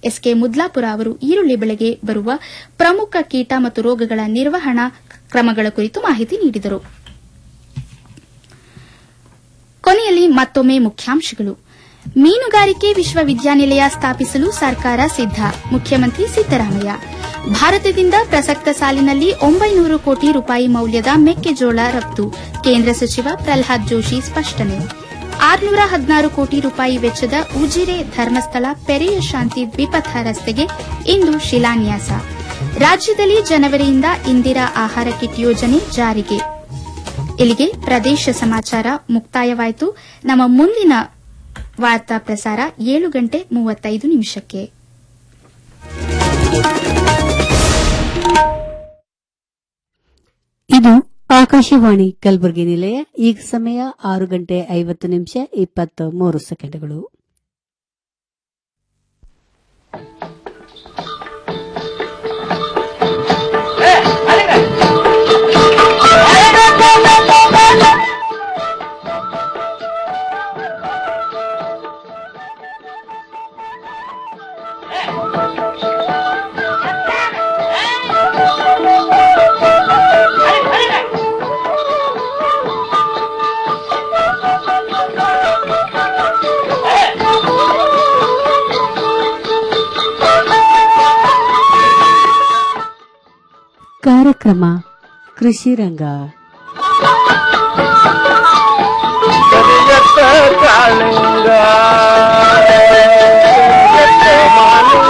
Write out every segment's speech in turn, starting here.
S K ಮುದ್ಲಾಪುರ ಅವರು ಈರುಳ್ಳಿ ಬೆಳೆಗೆ ಬರುವ ಪ್ರಮುಖ ಕೀಟ ಮತ್ತು ರೋಗಗಳ ನಿರ್ವಹಣಾ ಕ್ರಮಗಳ ಕುರಿತು ಮಾಹಿತಿ ನೀಡಿದರು ಕೊನೆಯಲ್ಲಿ ಮತ್ತೊಮ್ಮೆ ಮುಖ್ಯಾಂಶಗಳು ಮೀನುಗಾರಿಕೆ ವಿಶ್ವವಿದ್ಯಾನಿಲಯ ಸ್ಥಾಪಿಸಲು ಸರ್ಕಾರ ಸಿದ್ದ ಮುಖ್ಯಮಂತ್ರಿ ಸಿದ್ದರಾಮಯ್ಯ ಭಾರತದಿಂದ ಪ್ರಸಕ್ತ ಸಾಲಿನಲ್ಲಿ ಒಂಬೈನೂರು ಕೋಟಿ ರೂಪಾಯಿ ಮೌಲ್ಯದ ಮೆಕ್ಕೆಜೋಳ ರಫ್ತು ಕೇಂದ್ರ ಸಚಿವ ಪ್ರಲ್ಹಾದ್ ಜೋಶಿ ಸ್ಪಷ್ಟನೆ ಆರುನೂರ ಹದಿನಾರು ಕೋಟಿ ರೂಪಾಯಿ ವೆಚ್ಚದ ಉಜಿರೆ ಧರ್ಮಸ್ಥಳ ಪೆರೆಯ ಶಾಂತಿ ದ್ವಿಪಥ ರಸ್ತೆಗೆ ಇಂದು ಶಿಲಾನ್ಯಾಸ ರಾಜ್ಯದಲ್ಲಿ ಜನವರಿಯಿಂದ ಇಂದಿರಾ ಆಹಾರ ಕಿಟ್ ಯೋಜನೆ ಜಾರಿಗೆ ಇಲ್ಲಿಗೆ ಪ್ರದೇಶ ಸಮಾಚಾರ ಮುಕ್ತಾಯವಾಯಿತು ನಮ್ಮ ಮುಂದಿನ ವಾರ್ತಾ ಪ್ರಸಾರ ಏಳು ಗಂಟೆ ಮೂವತ್ತೈದು ನಿಮಿಷಕ್ಕೆ ಇದು ಆಕಾಶವಾಣಿ ಕಲಬುರಗಿ ನಿಲಯ ಈಗ ಸಮಯ ಆರು ಗಂಟೆ ಐವತ್ತು ನಿಮಿಷ ಇಪ್ಪತ್ತು ಮೂರು ಸೆಕೆಂಡ್ಗಳು ಕಾರ್ಯಕ್ರಮ ಕೃಷಿ ರಂಗ ಕರಿಯತ್ತ ಕಾಳಿಂಗ ಕರಿಯತ್ತ ಮಾಲಿಂಗ.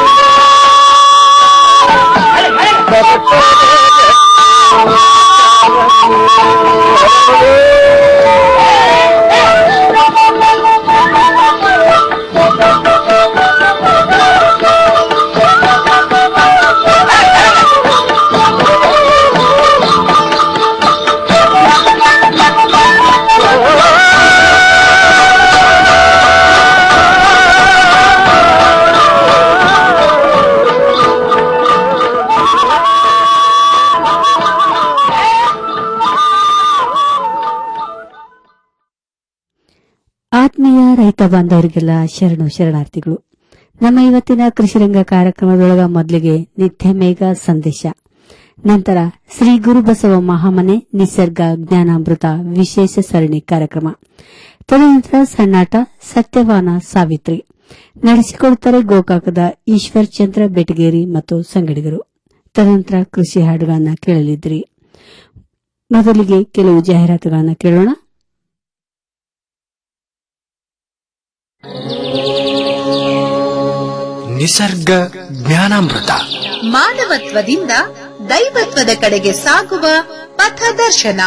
ಆತ್ಮೀಯ ರೈತ ಬಾಂಧವರಿಗೆಲ್ಲ ಶರಣು ಶರಣಾರ್ಥಿಗಳು ನಮ್ಮ ಇವತ್ತಿನ ಕೃಷಿರಂಗ ಕಾರ್ಯಕ್ರಮದೊಳಗ ಮೊದಲಿಗೆ ನಿತ್ಯ ಮೇಘ ಸಂದೇಶ ನಂತರ ಶ್ರೀ ಗುರುಬಸವ ಮಹಾಮನೆ ನಿಸರ್ಗ ಜ್ಞಾನಾಮೃತ ವಿಶೇಷ ಸರಣಿ ಕಾರ್ಯಕ್ರಮ ತದನಂತರ ಸಣ್ಣಾಟ ಸತ್ಯವಾನ ಸಾವಿತ್ರಿ ನಡೆಸಿಕೊಡುತ್ತಾರೆ ಗೋಕಾಕದ ಈಶ್ವರ್ ಚಂದ್ರ ಬೆಟಗೇರಿ ಮತ್ತು ಸಂಗಡಿಗರು ತದನಂತರ ಕೃಷಿ ಹಾಡುಗಳನ್ನ ಕೇಳಲಿದ್ರಿ ಮೊದಲಿಗೆ ಕೆಲವು ಜಾಹೀರಾತುಗಳನ್ನ ಕೇಳೋಣ ನಿಸರ್ಗ ಜ್ಞಾನಾಮೃತ ಮಾನವತ್ವದಿಂದ ದೈವತ್ವದ ಕಡೆಗೆ ಸಾಗುವ ಪಥದರ್ಶನ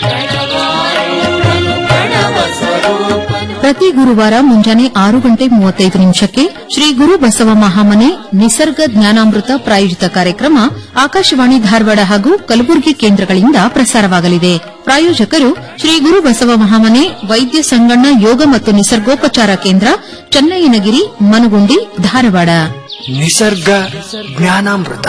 ಪ್ರತಿ ಗುರುವಾರ ಮುಂಜಾನೆ ಆರು ಗಂಟೆ ಮೂವತ್ತೈದು ನಿಮಿಷಕ್ಕೆ ಶ್ರೀ ಗುರು ಬಸವ ಮಹಾಮನೆ ನಿಸರ್ಗ ಜ್ಞಾನಾಮೃತ ಪ್ರಾಯೋಜಿತ ಕಾರ್ಯಕ್ರಮ ಆಕಾಶವಾಣಿ ಧಾರವಾಡ ಹಾಗೂ ಕಲಬುರಗಿ ಕೇಂದ್ರಗಳಿಂದ ಪ್ರಸಾರವಾಗಲಿದೆ ಪ್ರಾಯೋಜಕರು ಶ್ರೀ ಗುರು ಬಸವ ಮಹಾಮನೆ ವೈದ್ಯ ಸಂಗಣ್ಣ ಯೋಗ ಮತ್ತು ನಿಸರ್ಗೋಪಚಾರ ಕೇಂದ್ರ ಚನ್ನಯ್ಯನಗಿರಿ ಮನಗುಂಡಿ ಧಾರವಾಡ ನಿಸರ್ಗ ಜ್ಞಾನಾಮೃತ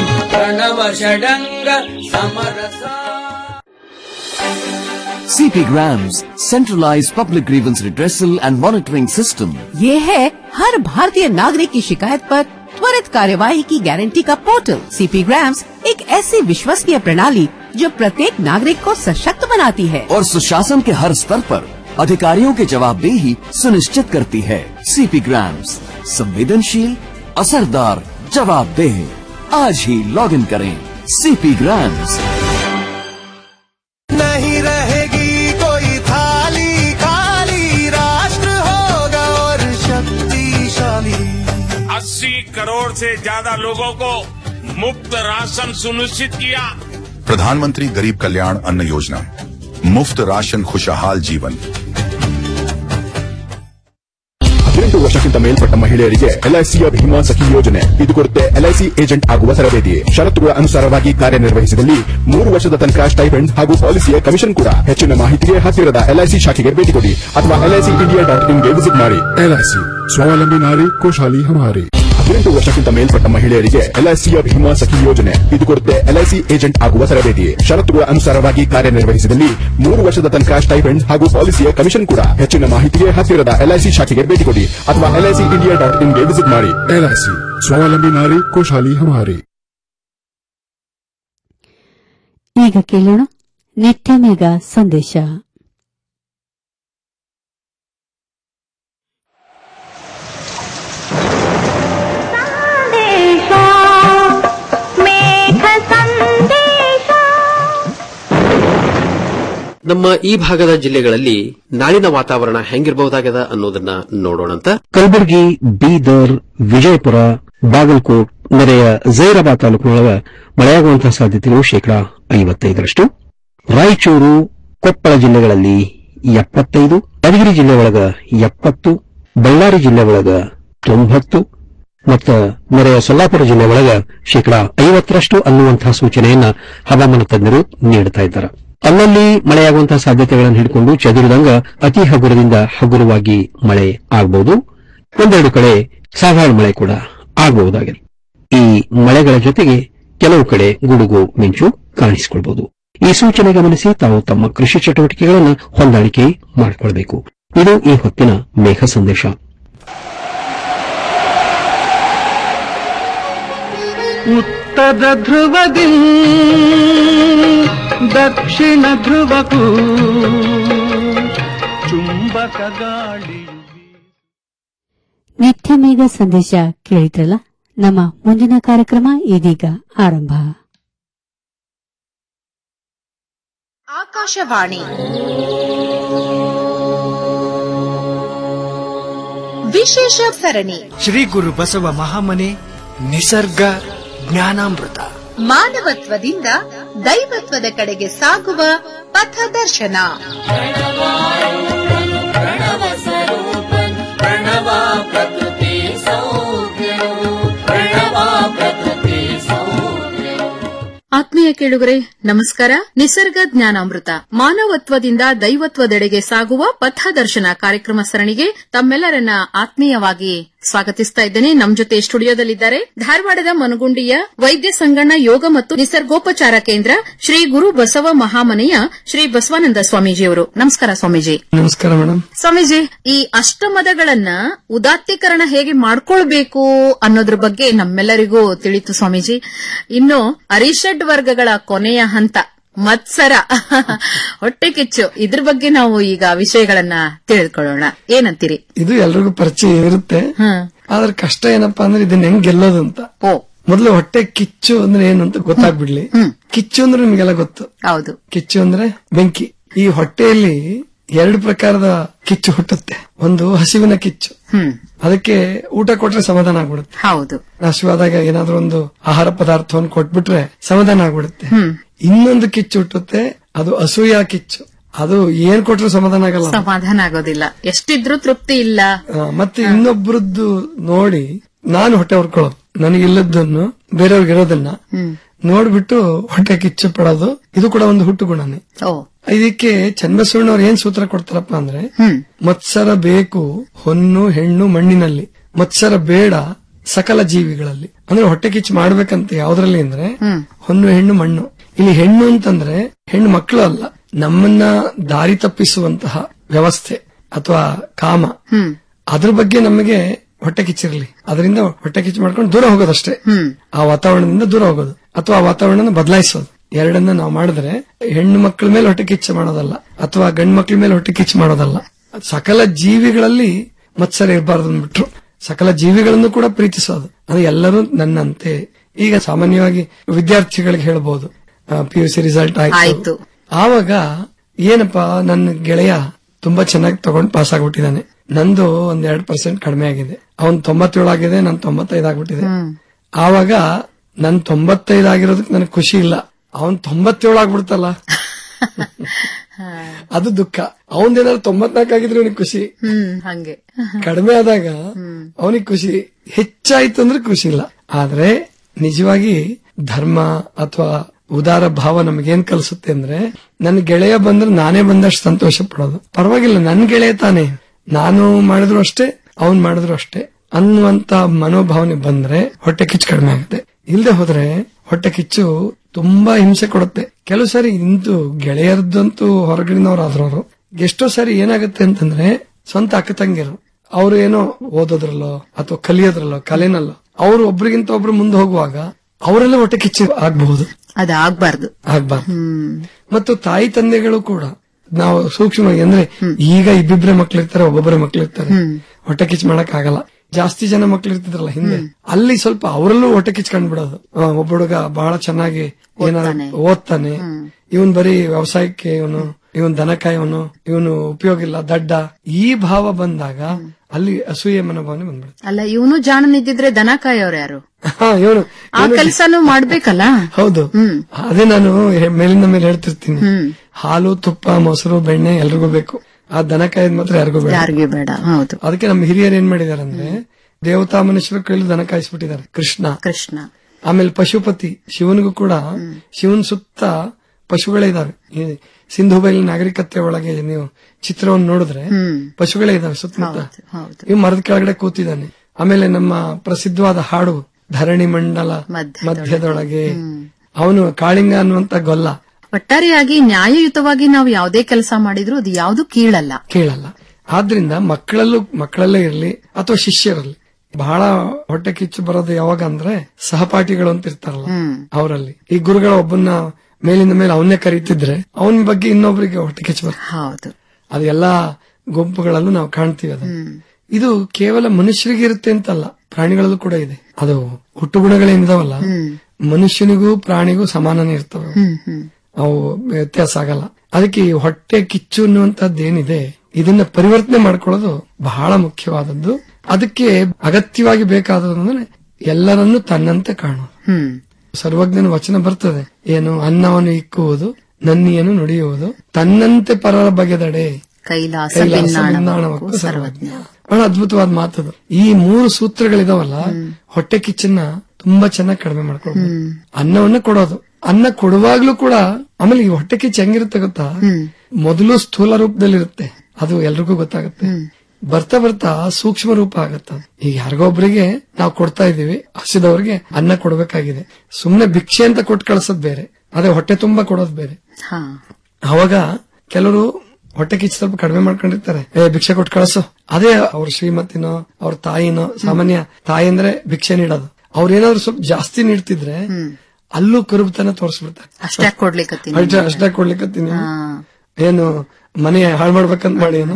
CP Grams, centralized public grievance redressal and monitoring system. ये है हर भारतीय नागरिक की शिकायत पर त्वरित कार्यवाही की गारंटी का पोर्टल सीपी ग्राम्स एक ऐसी विश्वसनीय प्रणाली जो प्रत्येक नागरिक को सशक्त बनाती है और सुशासन के हर स्तर पर अधिकारियों की जवाबदेही सुनिश्चित करती है सीपी ग्राम्स संवेदनशील असरदार जवाबदेह आज ही लॉग इन करें सीपी ग्राम्स नहीं रहेगी कोई थाली खाली राष्ट्र होगा और शक्तिशाली अस्सी करोड़ से ज्यादा लोगों को मुफ्त राशन सुनिश्चित किया प्रधानमंत्री गरीब कल्याण अन्न योजना मुफ्त राशन खुशहाल जीवन ಹದಿನೆಂಟು ವರ್ಷಕ್ಕಿಂತ ಮೇಲ್ಪಟ್ಟ ಮಹಿಳೆಯರಿಗೆ ಎಲ್ಐಸಿಯ ಭೀಮಾ ಸಖಿ ಯೋಜನೆ ಇದು ಕೊಡುತ್ತೆ ಎಲ್ಐಸಿ ಏಜೆಂಟ್ ಆಗುವ ತರಬೇತಿ ಷರತ್ತುಗಳ ಅನುಸಾರವಾಗಿ ಕಾರ್ಯನಿರ್ವಹಿಸಿದಲ್ಲಿ ಮೂರು ವರ್ಷದ ತನಕ ಸ್ಟೈಪೆಂಡ್ ಹಾಗೂ ಪಾಲಿಸಿಯ ಕಮಿಷನ್ ಕೂಡ ಹೆಚ್ಚಿನ ಮಾಹಿತಿಗೆ ಹತ್ತಿರದ ಎಲ್ಐಸಿ ಶಾಖೆಗೆ ಭೇಟಿ ಕೊಡಿ ಅಥವಾ ಎಲ್ಐಸಿ ಇಂಡಿಯಾ ಡಾಟ್ ಇನ್ಗೆ ವಿಸಿಟ್ ಮಾಡಿ ಎಲ್ಐಸಿ ಸ್ವಾವಲಂಬಿ ನಾರಿ ಖುಷಾಲಿ ಹಮಾರಿ ಹದಿನೆಂಟು ವರ್ಷಕ್ಕಿಂತ ಮೇಲ್ಪಟ್ಟ ಮಹಿಳೆಯರಿಗೆ ಎಲ್ಐಸಿಯ ಭೀಮಾ ಸಖಿ ಯೋಜನೆ ಇದು ಕೊಡುತ್ತೆ ಎಲ್ಐಸಿ ಏಜೆಂಟ್ ಆಗುವ ತರಬೇತಿ ಷರತ್ತುಗಳ ಅನುಸಾರವಾಗಿ ಕಾರ್ಯನಿರ್ವಹಿಸಿದಲ್ಲಿ ಮೂರು ವರ್ಷದ ತನಕ ಸ್ಟೈಪೆಂಡ್ ಹಾಗೂ ಪಾಲಿಸಿಯ ಕಮಿಷನ್ ಕೂಡ ಹೆಚ್ಚಿನ ಮಾಹಿತಿಗೆ ಹತ್ತಿರದ ಎಲ್ಐಸಿ ಶಾಖೆಗೆ ಭೇಟಿ ಕೊಡಿ ಅಥವಾ ಎಲ್ಐಸಿ ಇಂಡಿಯಾ ಡಾಟ್ ಇನ್ಗೆ ವಿಸಿಟ್ ಮಾಡಿ ಎಲ್ಐಸಿ ಸ್ವಾವಲಂಬಿ ನಾರಿ ಖುಷಹಾಲಿ ಹಮಾರಿ ಈಗ ಕೇಳೋಣ ನಿತ್ಯ ಮೇಘ ಸಂದೇಶ ನಮ್ಮ ಈ ಭಾಗದ ಜಿಲ್ಲೆಗಳಲ್ಲಿ ನಾಳಿನ ವಾತಾವರಣ ಹೆಂಗಿರಬಹುದಾಗದ ಅನ್ನೋದನ್ನ ನೋಡೋಣಂತ ಕಲಬುರಗಿ ಬೀದರ್ ವಿಜಯಪುರ ಬಾಗಲಕೋಟ್ ನೆರೆಯ ಜೈರಾಬಾದ್ ತಾಲೂಕಿನೊಳಗ ಮಳೆಯಾಗುವಂತಹ ಸಾಧ್ಯತೆಗಳು ಶೇಕಡಾ ಐವತ್ತೈದರಷ್ಟು ರಾಯಚೂರು ಕೊಪ್ಪಳ ಜಿಲ್ಲೆಗಳಲ್ಲಿ ಎಪ್ಪತ್ತೈದು ಯಾದಗಿರಿ ಜಿಲ್ಲೆ ಒಳಗ ಎಪ್ಪತ್ತು ಬಳ್ಳಾರಿ ಜಿಲ್ಲೆ ಒಳಗ ತೊಂಬತ್ತು ಮತ್ತು ನೆರೆಯ ಸೊಲ್ಲಾಪುರ ಜಿಲ್ಲೆ ಒಳಗ ಶೇಕಡಾ ಐವತ್ತರಷ್ಟು ಅನ್ನುವಂತಹ ಸೂಚನೆಯನ್ನ ಹವಾಮಾನ ತಜ್ಞರು ನೀಡುತ್ತಾ ಇದ್ದಾರೆ ಅಲ್ಲಲ್ಲಿ ಮಳೆಯಾಗುವಂತಹ ಸಾಧ್ಯತೆಗಳನ್ನು ಹಿಡಿಕೊಂಡು ಚದುರಿದಂಗ ಅತಿ ಹಗುರದಿಂದ ಹಗುರವಾಗಿ ಮಳೆ ಆಗಬಹುದು ಒಂದೆರಡು ಕಡೆ ಸಾಧಾರಣ ಮಳೆ ಕೂಡ ಆಗಬಹುದಾಗಿದೆ ಈ ಮಳೆಗಳ ಜೊತೆಗೆ ಕೆಲವು ಕಡೆ ಗುಡುಗು ಮಿಂಚು ಕಾಣಿಸಿಕೊಳ್ಳಬಹುದು ಈ ಸೂಚನೆ ಗಮನಿಸಿ ತಾವು ತಮ್ಮ ಕೃಷಿ ಚಟುವಟಿಕೆಗಳನ್ನು ಹೊಂದಾಣಿಕೆ ಮಾಡಿಕೊಳ್ಳಬೇಕು ಇದು ಈ ಹೊತ್ತಿನ ಮೇಘ ಸಂದೇಶ ಉತ್ತರ ಧ್ರುವದಿ ದಕ್ಷಿಣ ಧ್ರುವಕ್ಕೂ ಚುಂಬಕ ಗಾಳಿ ನಿತ್ಯ ಮೇಘ ಸಂದೇಶ ಕೇಳಿದ್ರಲ್ಲ ನಮ್ಮ ಮುಂದಿನ ಕಾರ್ಯಕ್ರಮ ಇದೀಗ ಆರಂಭ ಆಕಾಶವಾಣಿ ವಿಶೇಷ ಸರಣಿ ಶ್ರೀ ಗುರು ಬಸವ ಮಹಾಮನೆ ನಿಸರ್ಗ ಜ್ಞಾನಾಮೃತ ಮಾನವತ್ವದಿಂದ ದೈವತ್ವದ ಕಡೆಗೆ ಸಾಗುವ ಪಥದರ್ಶನ ಆತ್ಮೀಯ ಕೇಳುಗರೆ ನಮಸ್ಕಾರ ನಿಸರ್ಗ ಜ್ಞಾನಾಮೃತ ಮಾನವತ್ವದಿಂದ ದೈವತ್ವದೆಡೆಗೆ ಸಾಗುವ ಪಥದರ್ಶನ ಕಾರ್ಯಕ್ರಮ ಸರಣಿಗೆ ತಮ್ಮೆಲ್ಲರನ್ನ ಆತ್ಮೀಯವಾಗಿ ಸ್ವಾಗತಿಸ್ತಾ ಇದ್ದೇನೆ ನಮ್ ಜೊತೆ ಸ್ಟುಡಿಯೋದಲ್ಲಿದ್ದಾರೆ ಧಾರವಾಡದ ಮನಗುಂಡಿಯ ವೈದ್ಯ ಸಂಗಣ್ಣ ಯೋಗ ಮತ್ತು ನಿಸರ್ಗೋಪಚಾರ ಕೇಂದ್ರ ಶ್ರೀ ಗುರು ಬಸವ ಮಹಾಮನೆಯ ಶ್ರೀ ಬಸವಾನಂದ ಸ್ವಾಮೀಜಿಯವರು ನಮಸ್ಕಾರ ಸ್ವಾಮೀಜಿ ನಮಸ್ಕಾರ ಮೇಡಮ್ ಸ್ವಾಮೀಜಿ ಈ ಅಷ್ಟಮದಗಳನ್ನ ಉದಾತ್ತೀಕರಣ ಹೇಗೆ ಮಾಡ್ಕೊಳ್ಬೇಕು ಅನ್ನೋದ್ರ ಬಗ್ಗೆ ನಮ್ಮೆಲ್ಲರಿಗೂ ತಿಳಿತು ಸ್ವಾಮೀಜಿ ಇನ್ನು ಅರಿಷಡ್ ವರ್ಗಗಳ ಕೊನೆಯ ಹಂತ ಮತ್ಸರ ಹೊಟ್ಟೆ ಕಿಚ್ಚು ಇದ್ರ ಬಗ್ಗೆ ನಾವು ಈಗ ವಿಷಯಗಳನ್ನ ತಿಳಿದುಕೊಳ್ಳೋಣ ಏನಂತೀರಿ ಇದು ಎಲ್ರಿಗೂ ಪರಿಚಯ ಇರುತ್ತೆ ಆದ್ರೆ ಕಷ್ಟ ಏನಪ್ಪಾ ಅಂದ್ರೆ ಇದನ್ನ ಹೆಂಗ್ ಗೆಲ್ಲೋದು ಅಂತ ಮೊದಲು ಹೊಟ್ಟೆ ಕಿಚ್ಚು ಅಂದ್ರೆ ಏನು ಅಂತ ಗೊತ್ತಾಗ್ಬಿಡ್ಲಿ ಕಿಚ್ಚು ಅಂದ್ರೆ ನಿಮ್ಗೆಲ್ಲ ಗೊತ್ತು ಹೌದು ಕಿಚ್ಚು ಅಂದ್ರೆ ಬೆಂಕಿ ಈ ಹೊಟ್ಟೆಯಲ್ಲಿ ಎರಡು ಪ್ರಕಾರದ ಕಿಚ್ಚು ಹುಟ್ಟುತ್ತೆ ಒಂದು ಹಸಿವಿನ ಕಿಚ್ಚು ಅದಕ್ಕೆ ಊಟ ಕೊಟ್ರೆ ಸಮಾಧಾನ ಆಗ್ಬಿಡುತ್ತೆ ಹೌದು ಹಸಿವಾದಾಗ ಏನಾದ್ರೂ ಒಂದು ಆಹಾರ ಪದಾರ್ಥವನ್ನು ಕೊಟ್ಬಿಟ್ರೆ ಸಮಾಧಾನ ಆಗ್ಬಿಡುತ್ತೆ ಇನ್ನೊಂದು ಕಿಚ್ಚು ಹುಟ್ಟುತ್ತೆ ಅದು ಅಸೂಯ ಕಿಚ್ಚು ಅದು ಏನ್ ಕೊಟ್ರು ಸಮಾಧಾನ ಆಗಲ್ಲ ಸಮಾಧಾನ ಆಗೋದಿಲ್ಲ ಎಷ್ಟಿದ್ರೂ ತೃಪ್ತಿ ಇಲ್ಲ ಆ, ಮತ್ತೆ ಇನ್ನೊಬ್ರದ್ದು ನೋಡಿ ನಾನು ಹೊಟ್ಟೆ ಹೊರ್ಕೊಳ್ಳೋದು ನನಗಿಲ್ಲದನ್ನು ಬೇರೆಯವ್ರಿಗೆ ಇರೋದನ್ನ ನೋಡ್ಬಿಟ್ಟು ಹೊಟ್ಟೆ ಕಿಚ್ಚು ಪಡೋದು ಇದು ಕೂಡ ಒಂದು ಹುಟ್ಟು ಗುಣನೇ ಓ ಇದಕ್ಕೆ ಚನ್ನಬಸವಣ್ಣವ್ರು ಏನ್ ಸೂತ್ರ ಕೊಡ್ತಾರಪ್ಪ ಅಂದ್ರೆ ಮತ್ಸರ ಬೇಕು ಹೊನ್ನು ಹೆಣ್ಣು ಮಣ್ಣಿನಲ್ಲಿ ಮತ್ಸರ ಬೇಡ ಸಕಲ ಜೀವಿಗಳಲ್ಲಿ ಅಂದ್ರೆ ಹೊಟ್ಟೆ ಕಿಚ್ಚು ಮಾಡ್ಬೇಕಂತ ಯಾವ್ದ್ರಲ್ಲಿ ಅಂದ್ರೆ ಹೊನ್ನು ಹೆಣ್ಣು ಮಣ್ಣು ಇಲ್ಲಿ ಹೆಣ್ಣು ಅಂತಂದ್ರೆ ಹೆಣ್ಣು ಮಕ್ಕಳು ಅಲ್ಲ ನಮ್ಮನ್ನ ದಾರಿ ತಪ್ಪಿಸುವಂತಹ ವ್ಯವಸ್ಥೆ ಅಥವಾ ಕಾಮ ಅದ್ರ ಬಗ್ಗೆ ನಮಗೆ ಹೊಟ್ಟೆ ಕಿಚ್ಚಿರ್ಲಿ ಅದರಿಂದ ಹೊಟ್ಟೆ ಕಿಚ್ಚು ಮಾಡ್ಕೊಂಡು ದೂರ ಹೋಗೋದಷ್ಟೇ ಆ ವಾತಾವರಣದಿಂದ ದೂರ ಹೋಗೋದು ಅಥವಾ ಆ ವಾತಾವರಣ ಬದಲಾಯಿಸೋದು ಎರಡನ್ನ ನಾವು ಮಾಡಿದ್ರೆ ಹೆಣ್ಣು ಮಕ್ಕಳ ಮೇಲೆ ಹೊಟ್ಟೆ ಕಿಚ್ಚು ಮಾಡೋದಲ್ಲ ಅಥವಾ ಗಂಡು ಮಕ್ಕಳ ಮೇಲೆ ಹೊಟ್ಟೆ ಕಿಚ್ಚು ಮಾಡೋದಲ್ಲ ಸಕಲ ಜೀವಿಗಳಲ್ಲಿ ಮತ್ಸರ ಇರಬಾರ್ದು ಅಂದ್ಬಿಟ್ರು ಸಕಲ ಜೀವಿಗಳನ್ನು ಕೂಡ ಪ್ರೀತಿಸೋದು ಅದು ಎಲ್ಲರೂ ನನ್ನಂತೆ ಈಗ ಸಾಮಾನ್ಯವಾಗಿ ವಿದ್ಯಾರ್ಥಿಗಳಿಗೆ ಹೇಳ್ಬೋದು ಪಿ ಯು ಸಿ ರಿಸಲ್ಟ್ ಆಯ್ತು ಆಯ್ತು. ಆವಾಗ ಏನಪ್ಪಾ ನನ್ನ ಗೆಳೆಯ ತುಂಬಾ ಚೆನ್ನಾಗಿ ತಗೊಂಡ್ ಪಾಸ್ ಆಗ್ಬಿಟ್ಟಿದ್ದಾನೆ ನಂದು ಒಂದ್ ಎರಡ್ ಪರ್ಸೆಂಟ್ ಕಡಿಮೆ ಆಗಿದೆ ಅವನ್ ತೊಂಬತ್ತೇಳು ಆಗಿದೆ ನನ್ ತೊಂಬತ್ತೈದು ಆಗ್ಬಿಟ್ಟಿದೆ ಆವಾಗ ನನ್ ತೊಂಬತ್ತೈದು ಆಗಿರೋದಕ್ಕೆ ನನಗೆ ಖುಷಿ ಇಲ್ಲ ಅವನ್ ತೊಂಬತ್ತೇಳು ಆಗ್ಬಿಡ್ತಲ್ಲ ಅದು ದುಃಖ ಅವನ್ದೇನಾದ್ರು ತೊಂಬತ್ನಾಲ್ಕು ಆಗಿದ್ರೆ ಅವನಿಗೆ ಖುಷಿ ಹ್ಮ್ ಹಂಗೆ ಕಡಿಮೆ ಆದಾಗ ಅವನಿಗೆ ಖುಷಿ ಹೆಚ್ಚಾಯ್ತು ಅಂದ್ರೆ ಖುಷಿ ಇಲ್ಲ ಆದ್ರೆ ನಿಜವಾಗಿ ಧರ್ಮ ಅಥವಾ ಉದಾರ ಭಾವ ನಮಗೇನ್ ಕಲಿಸುತ್ತೆ ಅಂದ್ರೆ ನನ್ನ ಗೆಳೆಯ ಬಂದ್ರೆ ನಾನೇ ಬಂದಷ್ಟು ಸಂತೋಷ ಪಡೋದು ಪರವಾಗಿಲ್ಲ ನನ್ ಗೆಳೆಯ ತಾನೇ ನಾನು ಮಾಡಿದ್ರು ಅಷ್ಟೇ ಅವನ್ ಮಾಡಿದ್ರು ಅಷ್ಟೇ ಅನ್ನುವಂತ ಮನೋಭಾವನೆ ಬಂದ್ರೆ ಹೊಟ್ಟೆ ಕಿಚ್ಚು ಕಡಿಮೆ ಆಗುತ್ತೆ ಇಲ್ದೆ ಹೋದ್ರೆ ಹೊಟ್ಟೆ ಕಿಚ್ಚು ತುಂಬಾ ಹಿಂಸೆ ಕೊಡುತ್ತೆ ಕೆಲವು ಸಾರಿ ಇಂತು ಗೆಳೆಯರದಂತೂ ಹೊರಗಡೆನವ್ರಾದ್ರು ಅವರು ಎಷ್ಟೋ ಸಾರಿ ಏನಾಗುತ್ತೆ ಅಂತಂದ್ರೆ ಸ್ವಂತ ಅಕ್ಕ ತಂಗಿರು ಅವ್ರು ಏನೋ ಓದೋದ್ರಲ್ಲೋ ಅಥವಾ ಕಲಿಯೋದ್ರಲ್ಲೋ ಕಲೆನಲ್ಲೋ ಅವ್ರು ಒಬ್ರಿಗಿಂತ ಒಬ್ರು ಮುಂದೆ ಹೋಗುವಾಗ ಅವರೆಲ್ಲ ಹೊಟ್ಟೆ ಕಿಚ್ಚು ಆಗ್ಬಹುದು ಅದಾಗ್ಬಾರ್ದು ಆಗ್ಬಾರ್ದು ಮತ್ತು ತಾಯಿ ತಂದೆಗಳು ಕೂಡ ನಾವು ಸೂಕ್ಷ್ಮವಾಗಿ ಅಂದ್ರೆ ಈಗ ಇಬ್ಬಿಬ್ರೆ ಮಕ್ಳಿರ್ತಾರೆ ಒಬ್ಬೊಬ್ಬರೇ ಮಕ್ಳಿರ್ತಾರೆ ಹೊಟ್ಟೆ ಕಿಚ್ಚು ಮಾಡಕ್ ಆಗಲ್ಲ ಜಾಸ್ತಿ ಜನ ಮಕ್ಳು ಇರ್ತಿದ್ರಲ್ಲ ಹಿಂದೆ ಅಲ್ಲಿ ಸ್ವಲ್ಪ ಅವರಲ್ಲೂ ಹೊಟ್ಟೆ ಕಿಚ್ಚು ಕಂಡ್ಬಿಡೋದು ಆ, ಒಬ್ಬ ಹುಡುಗ ಬಹಳ ಚೆನ್ನಾಗಿ ಏನಾದ್ರು ಓದ್ತಾನೆ ಇವನ್ ಬರೀ ವ್ಯವಸಾಯಕ್ಕೆ ಇವನು ಇವನ್ ದನ ಕಾಯವನು ಇವನು ಉಪಯೋಗ ಇಲ್ಲ ದಡ್ಡ ಈ ಭಾವ ಬಂದಾಗ ಅಲ್ಲಿ ಅಸೂಯೆ ಮನೋಭಾವನೆ ಬಂದ್ಬಿಡುತ್ತೆ ಅಲ್ಲ ಇವನು ಜಾಣನಿದ್ದಿದ್ರೆ ದನ ಕಾಯೋರು ಯಾರು ಹಾ ಇವನು ಆ ಕೆಲ್ಸನೂ ಮಾಡ್ಬೇಕಲ್ಲ ಹೌದು ಅದೇ ನಾನು ಹೆ- ಮೇಲಿಂದ ಮೇಲೆ ಹೇಳ್ತಿರ್ತೀನಿ ಹಾಲು ತುಪ್ಪ ಮೊಸರು ಬೆಣ್ಣೆ ಎಲ್ರಿಗೂ ಬೇಕು ಆ ದನ ಕಾಯ್ದು ಮಾತ್ರ ಯಾರಿಗೂ ಬೇಡ ಯಾರಿಗೂ ಬೇಡ ಹೌದು ಅದಕ್ಕೆ ನಮ್ಮ ಹಿರಿಯರು ಏನ್ ಮಾಡಿದಾರೆ ಅಂದ್ರೆ ದೇವತಾ ಮನುಷ್ಯರ ಕೈಲಿ ದನ ಕಾಯಿಸ್ಬಿಟ್ಟಿದ್ದಾರೆ ಕೃಷ್ಣ ಕೃಷ್ಣ ಆಮೇಲೆ ಪಶುಪತಿ ಶಿವನಿಗೂ ಕೂಡ ಶಿವನ್ ಸುತ್ತ ಪಶುಗಳೇ ಇದಾವೆ ಈ ಸಿಂಧು ಬಯಲು ನಾಗರಿಕತೆ ಒಳಗೆ ನೀವು ಚಿತ್ರವನ್ನು ನೋಡಿದ್ರೆ ಪಶುಗಳೇ ಇದಾವೆ ಸುತ್ತಮುತ್ತ ಹೌದು ಇವ್ ಮರದ ಕೆಳಗಡೆ ಕೂತಿದ್ದಾನೆ ಆಮೇಲೆ ನಮ್ಮ ಪ್ರಸಿದ್ಧವಾದ ಹಾಡು ಧರಣಿ ಮಂಡಲ ಮಧ್ಯದೊಳಗೆ ಅವನು ಕಾಳಿಂಗ ಅನ್ನುವಂತ ಗೊಲ್ಲ ಒಟ್ಟಾರೆಯಾಗಿ ನ್ಯಾಯಯುತವಾಗಿ ನಾವು ಯಾವುದೇ ಕೆಲಸ ಮಾಡಿದ್ರು ಅದು ಯಾವುದು ಕೀಳಲ್ಲ ಕೇಳಲ್ಲ ಆದ್ರಿಂದ ಮಕ್ಕಳಲ್ಲೂ ಮಕ್ಕಳಲ್ಲೇ ಇರ್ಲಿ ಅಥವಾ ಶಿಷ್ಯರಲ್ಲಿ ಬಹಳ ಹೊಟ್ಟೆ ಕಿಚ್ಚು ಬರೋದು ಯಾವಾಗ ಅಂದ್ರೆ ಸಹಪಾಠಿಗಳು ಅಂತ ಇರ್ತಾರಲ್ಲ ಅವರಲ್ಲಿ ಈ ಗುರುಗಳ ಒಬ್ಬನ್ನ ಮೇಲಿಂದ ಮೇಲೆ ಅವನ್ನೇ ಕರೀತಿದ್ರೆ ಅವನ ಬಗ್ಗೆ ಇನ್ನೊಬ್ಬರಿಗೆ ಹೊಟ್ಟೆ ಕಿಚ್ಚು ಬರುತ್ತೆ ಹೌದು ಅದು ಎಲ್ಲಾ ಗುಂಪುಗಳಲ್ಲೂ ನಾವು ಕಾಣ್ತೀವಿ ಅದು ಇದು ಕೇವಲ ಮನುಷ್ಯರಿಗೆ ಇರುತ್ತೆ ಅಂತಲ್ಲ ಪ್ರಾಣಿಗಳಲ್ಲೂ ಕೂಡ ಇದೆ ಅದು ಹುಟ್ಟು ಗುಣಗಳೇನಿದಾವಲ್ಲ ಮನುಷ್ಯನಿಗೂ ಪ್ರಾಣಿಗೂ ಸಮಾನನೇ ಇರ್ತವೆ ಅವು. ಅವು ವ್ಯತ್ಯಾಸ ಆಗಲ್ಲ ಅದಕ್ಕೆ ಈ ಹೊಟ್ಟೆ ಕಿಚ್ಚು ಅನ್ನುವಂಥದ್ದು ಏನಿದೆ ಇದನ್ನ ಪರಿವರ್ತನೆ ಮಾಡ್ಕೊಳ್ಳೋದು ಬಹಳ ಮುಖ್ಯವಾದದ್ದು ಅದಕ್ಕೆ ಅಗತ್ಯವಾಗಿ ಬೇಕಾದದಂದ್ರೆ ಎಲ್ಲರನ್ನೂ ತನ್ನಂತೆ ಕಾಣುವುದು ಹ್ಮ್ ಸರ್ವಜ್ಞನ ವಚನ ಬರ್ತದೆ ಏನು ಅನ್ನವನ್ನು ಇಕ್ಕುವುದು ನನ್ನಿಯನ್ನು ನುಡಿಯುವುದು ತನ್ನಂತೆ ಪರರ ಬಗೆದಡೆ ಕೈಲಾಸ ಕೈಲಾಸ ಭಿನ್ನಾಣವಕ್ಕೂ ಭಿನ್ನಾಣವಕ್ಕೂ ಸರ್ವಜ್ಞ ಬಹಳ ಅದ್ಭುತವಾದ ಮಾತದು ಈ ಮೂರು ಸೂತ್ರಗಳಿದಾವಲ್ಲ ಹೊಟ್ಟೆ ಕಿಚ್ಚನ್ನ ತುಂಬಾ ಚೆನ್ನಾಗಿ ಕಡಿಮೆ ಮಾಡ್ಕೊಳ್ಬೋದು ಅನ್ನವನ್ನ ಕೊಡೋದು ಅನ್ನ ಕೊಡುವಾಗ್ಲೂ ಕೂಡ ಆಮೇಲೆ ಈ ಹೊಟ್ಟೆ ಕಿಚ್ಚು ಹೆಂಗಿರುತ್ತೆ ಗೊತ್ತಾ ಮೊದಲು ಸ್ಥೂಲ ರೂಪದಲ್ಲಿರುತ್ತೆ ಅದು ಎಲ್ರಿಗೂ ಗೊತ್ತಾಗುತ್ತೆ ಬರ್ತಾ ಬರ್ತಾ ಸೂಕ್ಷ್ಮ ರೂಪ ಆಗತ್ತ ಈಗ ಯಾರಿಗೋ ಒಬ್ರಿಗೆ ನಾವು ಕೊಡ್ತಾ ಇದೀವಿ ಹಸಿದವ್ರಿಗೆ ಅನ್ನ ಕೊಡ್ಬೇಕಾಗಿದೆ ಸುಮ್ನೆ ಭಿಕ್ಷೆ ಅಂತ ಕೊಟ್ಟು ಕಳ್ಸೋದ್ ಬೇರೆ ಅದೇ ಹೊಟ್ಟೆ ತುಂಬಾ ಕೊಡೋದು ಬೇರೆ ಹಾ ಅವಾಗ ಕೆಲವರು ಹೊಟ್ಟೆ ಕಿಚ್ಚು ಸ್ವಲ್ಪ ಕಡಿಮೆ ಮಾಡ್ಕೊಂಡಿರ್ತಾರೆ ಏ ಭಿಕ್ಷೆ ಕೊಟ್ಟು ಕಳಿಸು ಅದೇ ಅವ್ರ ಶ್ರೀಮತಿನೋ ಅವ್ರ ತಾಯಿನೋ ಸಾಮಾನ್ಯ ತಾಯಿ ಅಂದ್ರೆ ಭಿಕ್ಷೆ ನೀಡೋದು ಅವ್ರೇನಾದ್ರು ಸ್ವಲ್ಪ ಜಾಸ್ತಿ ನೀಡ್ತಿದ್ರೆ ಅಲ್ಲೂ ಕರುಬತನ ತೋರಿಸ್ಬಿಡ್ತಾರೆ ಅಷ್ಟೇ ಕೊಡ್ಲಿಕ್ಕತ್ತೀನಿ ಅಷ್ಟೇ ಅಷ್ಟೇ ಕೊಡ್ಲಿಕ್ಕತ್ತೀನಿ ಏನು ಮನೆ ಹಾಳು ಮಾಡ್ಬೇಕಂತ ಮಾಡಿ ಏನು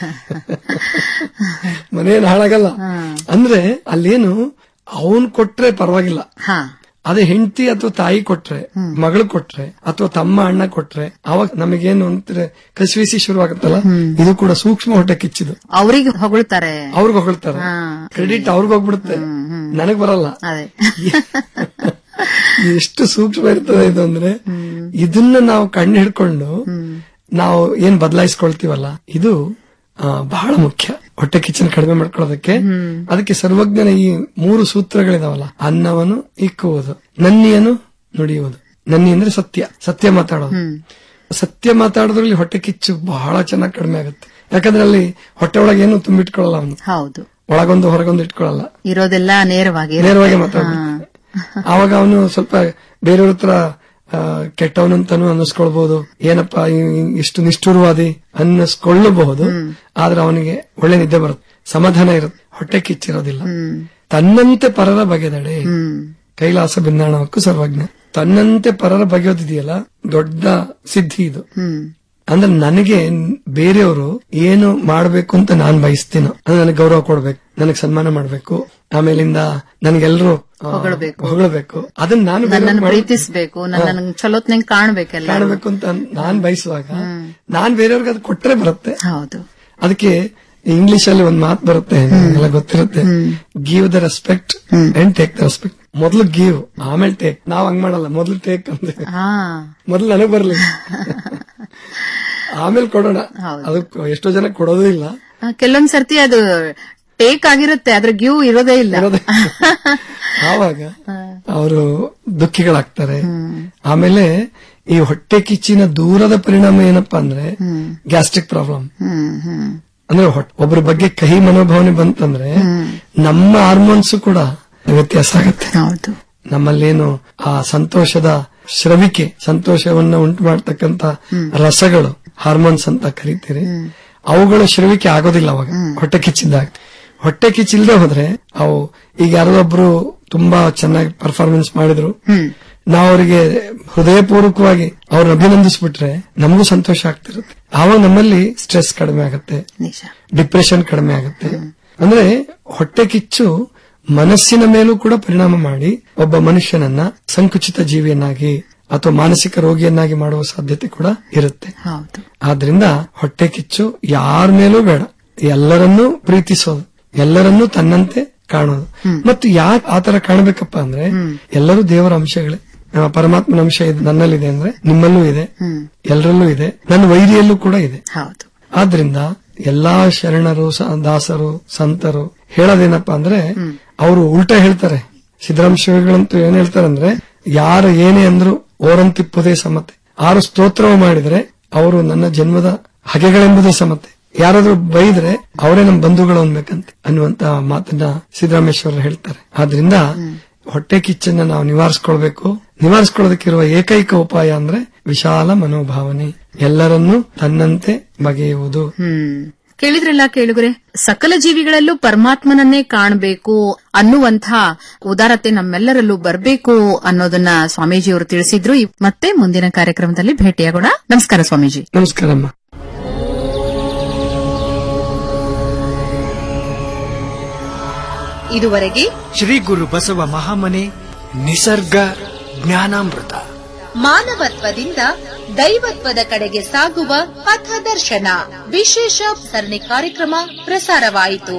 ಮನೆ ಏನು ಹಾಳಾಗಲ್ಲ ಅಂದ್ರೆ ಅಲ್ಲೇನು ಅವನ್ ಕೊಟ್ರೆ ಪರವಾಗಿಲ್ಲ ಹಾ ಅದೇ ಹೆಂಡತಿ ಅಥವಾ ತಾಯಿ ಕೊಟ್ರೆ ಮಗಳು ಕೊಟ್ರೆ ಅಥವಾ ತಮ್ಮ ಅಣ್ಣ ಕೊಟ್ರೆ ಅವಾಗ ನಮಗೇನು ಅಂತಾರೆ ಕಸಿವಿಸಿ ಶುರು ಆಗುತ್ತಲ್ಲ ಇದು ಕೂಡ ಸೂಕ್ಷ್ಮ ಹೊಟ್ಟೆ ಕಿಚ್ಚಿದು ಅವ್ರಿಗೆ ಹೊಗಳ್ತಾರೆ ಅವ್ರಿಗೆ ಹೊಗಳ್ತಾರೆ ಕ್ರೆಡಿಟ್ ಅವ್ರಿಗೆ ಹೋಗ್ಬಿಡುತ್ತೆ ನನಗ್ ಬರಲ್ಲ ಅದೇ ಎಷ್ಟು ಸೂಕ್ಷ್ಮ ಇರ್ತದೆ ಇದು ಅಂದ್ರೆ ಇದನ್ನ ನಾವು ಕಣ್ಣು ಹಿಡ್ಕೊಂಡು ನಾವು ಏನ್ ಬದಲಾಯಿಸ್ಕೊಳ್ತೀವಲ್ಲ ಇದು ಆ, ಬಹಳ ಮುಖ್ಯ ಹೊಟ್ಟೆ ಕಿಚ್ಚನ ಕಡಿಮೆ ಮಾಡ್ಕೊಳ್ಳೋದಕ್ಕೆ ಅದಕ್ಕೆ ಸರ್ವಜ್ಞನ ಈ ಮೂರು ಸೂತ್ರಗಳಿದಾವಲ್ಲ ಅನ್ನವನ್ನು ಇಕ್ಕುವುದು ನನ್ನಿಯನ್ನು ನುಡಿಯುವುದು ನನ್ನಿ ಅಂದ್ರೆ ಸತ್ಯ ಸತ್ಯ ಮಾತಾಡೋದು ಸತ್ಯ ಮಾತಾಡೋದ್ರಲ್ಲಿ ಹೊಟ್ಟೆ ಕಿಚ್ಚು ಬಹಳ ಚೆನ್ನಾಗಿ ಕಡಿಮೆ ಆಗುತ್ತೆ ಯಾಕಂದ್ರೆ ಅಲ್ಲಿ ಹೊಟ್ಟೆ ಒಳಗೆ ಏನು ತುಂಬಿಟ್ಕೊಳ್ಳಲ್ಲ ಅವನು ಹೌದು ಒಳಗೊಂದು ಹೊರಗೊಂದು ಇಟ್ಕೊಳ್ಳಲ್ಲ ಇರೋದೆಲ್ಲ ನೇರವಾಗಿ ಇರುತ್ತೆ. ನೇರವಾಗಿ ಮಾತಾಡ್ಬಿಡ್ತಾನೆ ಆವಾಗ ಅವನು ಸ್ವಲ್ಪ ಬೇರೆಯವ್ರ ಹತ್ರ ಆ, ಕೆಟ್ಟವನಂತಾನು ಅನ್ನಿಸ್ಕೊಳ್ಬಹುದು ಏನಪ್ಪ ಇ- ಇಷ್ಟು ನಿಷ್ಠುರವಾದಿ ಅನ್ನಿಸ್ಕೊಳ್ಳಬಹುದು ಆದ್ರೆ ಅವನಿಗೆ ಒಳ್ಳೆ ನಿದ್ದೆ ಬರುತ್ತೆ ಸಮಾಧಾನ ಇರುತ್ತೆ ಹೊಟ್ಟೆ ಕಿಚ್ಚಿರೋದಿಲ್ಲ ತನ್ನಂತೆ ಪರರ ಬಗೆದಡೆ ಕೈಲಾಸ ಭಿನ್ನಾಣವಕ್ಕೂ ಸರ್ವಜ್ಞ ತನ್ನಂತೆ ಪರರ ಬಗೆಯೋದಿದೆಯಲ್ಲ ದೊಡ್ಡ ಸಿದ್ಧಿ ಇದು ಅಂದ್ರೆ ನನಗೆ ಬೇರೆಯವರು ಏನು ಮಾಡ್ಬೇಕು ಅಂತ ನಾನ್ ಬಯಸ್ತೀನೋ ಅಂದ್ರೆ ನನಗೆ ಗೌರವ ಕೊಡ್ಬೇಕು ನನಗೆ ಸನ್ಮಾನ ಮಾಡ್ಬೇಕು ಆಮೇಲಿಂದ ನನಗೆಲ್ಲರೂ ಹೊಗಳ್ಬೇಕು. ಹೊಗಳಬೇಕು ಅದನ್ನ ನಾನು ನನ್ನನ್ನು ಬೇರೆಯವ್ರಿಗೆ ಮಾಡ್- ಪ್ರೀತಿಸ್ಬೇಕು ನನ್ನನ್ನು ಚಲೋತ್ನಂಗ್ ಕಾಣ್ಬೇಕೆಲ್ಲ ಕಾಣಬೇಕು ಅಂತ ನಾನ್ ಬಯಸುವಾಗ ನಾನ್ ಬೇರೆಯವ್ರಿಗೆ ಅದು ಕೊಟ್ರೆ ಬರುತ್ತೆ ಹೌದು ಅದಕ್ಕೆ ಇಂಗ್ಲಿಷ್ ಅಲ್ಲಿ ಒಂದ್ ಮಾತು ಬರುತ್ತೆ ಎಲ್ಲ ಗೊತ್ತಿರುತ್ತೆ give the respect and take the respect ಮೊದಲು ಗಿವ್ ಆಮೇಲೆ ಟೇಕ್ ನಾವ್ ಹಂಗ್ ಮಾಡಲ್ಲ ಮೊದಲು ಟೇಕ್ ಅಂತ ಹಾ ಮೊದಲು ನನಗ್ ಬರ್ಲಿ ಆಮೇಲೆ ಕೊಡೋಣ ಅದಕ್ಕೆ ಎಷ್ಟೋ ಜನ ಕೊಡೋದೇ ಇಲ್ಲ ಆ, ಕೆಲವೊಂದ್ ಸರ್ತಿ ಅದು ಟೇಕ್ ಆಗಿರುತ್ತೆ ಅದ್ರ ಗ್ಯೂ ಇರೋದೇ ಇಲ್ಲ ಆವಾಗ ಅವರು ದುಃಖಿಗಳಾಗ್ತಾರೆ ಆಮೇಲೆ ಈ ಹೊಟ್ಟೆ ಕಿಚ್ಚಿನ ದೂರದ ಪರಿಣಾಮ ಏನಪ್ಪಾ ಅಂದ್ರೆ ಗ್ಯಾಸ್ಟ್ರಿಕ್ ಪ್ರಾಬ್ಲಮ್ ಹ್ಮ್ ಹ್ಮ್ ಅಂದ್ರೆ ಹೊಟ್- ಒಬ್ರ ಬಗ್ಗೆ ಕಹಿ ಮನೋಭಾವನೆ ಬಂತಂದ್ರೆ ನಮ್ಮ ಹಾರ್ಮೋನ್ಸ್ ಕೂಡ ವ್ಯತ್ಯಾಸ ಆಗುತ್ತೆ ಹೌದು ನಮ್ಮಲ್ಲೇನು ಆ ಸಂತೋಷದ ಸ್ರವಿಕೆ ಸಂತೋಷವನ್ನ ಉಂಟು ಮಾಡ್ತಕ್ಕಂತ ರಸಗಳು ಹಾರ್ಮೋನ್ಸ್ ಅಂತ ಕರಿತೀರಿ ಅವುಗಳ ಸ್ರವಿಕೆ ಆಗೋದಿಲ್ಲ ಅವಾಗ ಹೊಟ್ಟೆ ಕಿಚ್ಚಿದ್ದಾಗ ಹೊಟ್ಟೆ ಕಿಚ್ಚಿಲ್ದೆ ಹೋದ್ರೆ ಅವು ಈಗ ಯಾರೊಬ್ರು ತುಂಬಾ ಚೆನ್ನಾಗಿ ಪರ್ಫಾರ್ಮೆನ್ಸ್ ಮಾಡಿದ್ರು ನಾವು ಅವರಿಗೆ ಹೃದಯಪೂರ್ವಕವಾಗಿ ಅವ್ರನ್ನ ಅಭಿನಂದಿಸ್ಬಿಟ್ರೆ ನಮಗೂ ಸಂತೋಷ ಆಗ್ತಿರುತ್ತೆ ಆವಾಗ ನಮ್ಮಲ್ಲಿ ಸ್ಟ್ರೆಸ್ ಕಡಿಮೆ ಆಗುತ್ತೆ ನಿಜ ಡಿಪ್ರೆಷನ್ ಕಡಿಮೆ ಆಗುತ್ತೆ ಅಂದ್ರೆ ಹೊಟ್ಟೆ ಕಿಚ್ಚು ಮನಸ್ಸಿನ ಮೇಲೂ ಕೂಡ ಪರಿಣಾಮ ಮಾಡಿ ಒಬ್ಬ ಮನುಷ್ಯನನ್ನ ಸಂಕುಚಿತ ಜೀವಿಯನ್ನಾಗಿ ಅಥವಾ ಮಾನಸಿಕ ರೋಗಿಯನ್ನಾಗಿ ಮಾಡುವ ಸಾಧ್ಯತೆ ಕೂಡ ಇರುತ್ತೆ ಹೌದು ಆದ್ರಿಂದ ಹೊಟ್ಟೆ ಕಿಚ್ಚು ಯಾರ ಮೇಲೂ ಬೇಡ ಎಲ್ಲರನ್ನೂ ಪ್ರೀತಿಸೋದು ಎಲ್ಲರನ್ನೂ ತನ್ನಂತೆ ಕಾಣೋದು ಮತ್ತು ಯಾಕೆ ಆತರ ಕಾಣಬೇಕಪ್ಪ ಅಂದ್ರೆ ಎಲ್ಲರೂ ದೇವರ ಅಂಶಗಳೇ ಆ, ಪರಮಾತ್ಮನ ಅಂಶ ಇದೆ ನನ್ನಲ್ಲಿದೆ ಅಂದ್ರೆ ನಿಮ್ಮಲ್ಲೂ ಇದೆ ಎಲ್ಲರಲ್ಲೂ ಇದೆ ನನ್ನ ವೈರಿಯಲ್ಲೂ ಕೂಡ ಇದೆ ಹೌದು ಆದ್ರಿಂದ ಎಲ್ಲಾ ಶರಣರು ಸ- ದಾಸರು ಸಂತರು ಹೇಳೋದೇನಪ್ಪಾ ಅಂದ್ರೆ ಅವರು ಉಲ್ಟಾ ಹೇಳ್ತಾರೆ ಸಿದ್ದರಾಮ ಶಿವಗಳಂತೂ ಏನ್ ಹೇಳ್ತಾರೆ ಅಂದ್ರೆ ಯಾರು ಏನೇ ಅಂದ್ರು ಓರಂತಿಪ್ಪುದೇ ಸಮತೆ ಆರು ಸ್ತೋತ್ರವ ಮಾಡಿದ್ರೆ ಅವರು ನನ್ನ ಜನ್ಮದ ಹಗೆಗಳೆಂಬುದೇ ಸಮತೆ ಯಾರಾದ್ರೂ ಬೈದ್ರೆ ಅವರೇ ನಮ್ಮ ಬಂಧುಗಳು ಅನ್ಬೇಕಂತೆ ಅನ್ನುವಂತ ಮಾತನ್ನ ಸಿದ್ದರಾಮೇಶ್ವರ ಹೇಳ್ತಾರೆ ಆದ್ರಿಂದ ಹೊಟ್ಟೆ ಕಿಚ್ಚನ್ನ ನಾವು ನಿವಾರಿಸ್ಕೊಳ್ಬೇಕು ನಿವಾರಿಸ್ಕೊಳ್ಳೋದಕ್ಕಿರುವ ಏಕೈಕ ಉಪಾಯ ಅಂದ್ರೆ ವಿಶಾಲ ಮನೋಭಾವನೆ ಎಲ್ಲರನ್ನೂ ತನ್ನಂತೆ ಬಗೆಯುವುದು ಹ್ಮ್ ಕೇಳಿದ್ರಲ್ಲ ಕೇಳುಗರೆ ಸಕಲ ಜೀವಿಗಳಲ್ಲೂ ಪರಮಾತ್ಮನನ್ನೇ ಕಾಣಬೇಕು ಅನ್ನುವಂಥ ಉದಾರತೆ ನಮ್ಮೆಲ್ಲರಲ್ಲೂ ಬರಬೇಕು ಅನ್ನೋದನ್ನ ಸ್ವಾಮೀಜಿಯವರು ತಿಳಿಸಿದ್ರು ಇವ್- ಮತ್ತೆ ಮುಂದಿನ ಕಾರ್ಯಕ್ರಮದಲ್ಲಿ ಭೇಟಿಯಾಗೋಣ ನಮಸ್ಕಾರ ಸ್ವಾಮೀಜಿ ನಮಸ್ಕಾರಮ್ಮ ಇದುವರೆಗೆ ಶ್ರೀ ಗುರು ಬಸವ ಮಹಾಮನೆ ನಿಸರ್ಗ ಜ್ಞಾನಾಮೃತ ಮಾನವತ್ವದಿಂದ ದೈವತ್ವದ ಕಡೆಗೆ ಸಾಗುವ ಪಥದರ್ಶನ ವಿಶೇಷ ಸರಣಿ ಕಾರ್ಯಕ್ರಮ ಪ್ರಸಾರವಾಯಿತು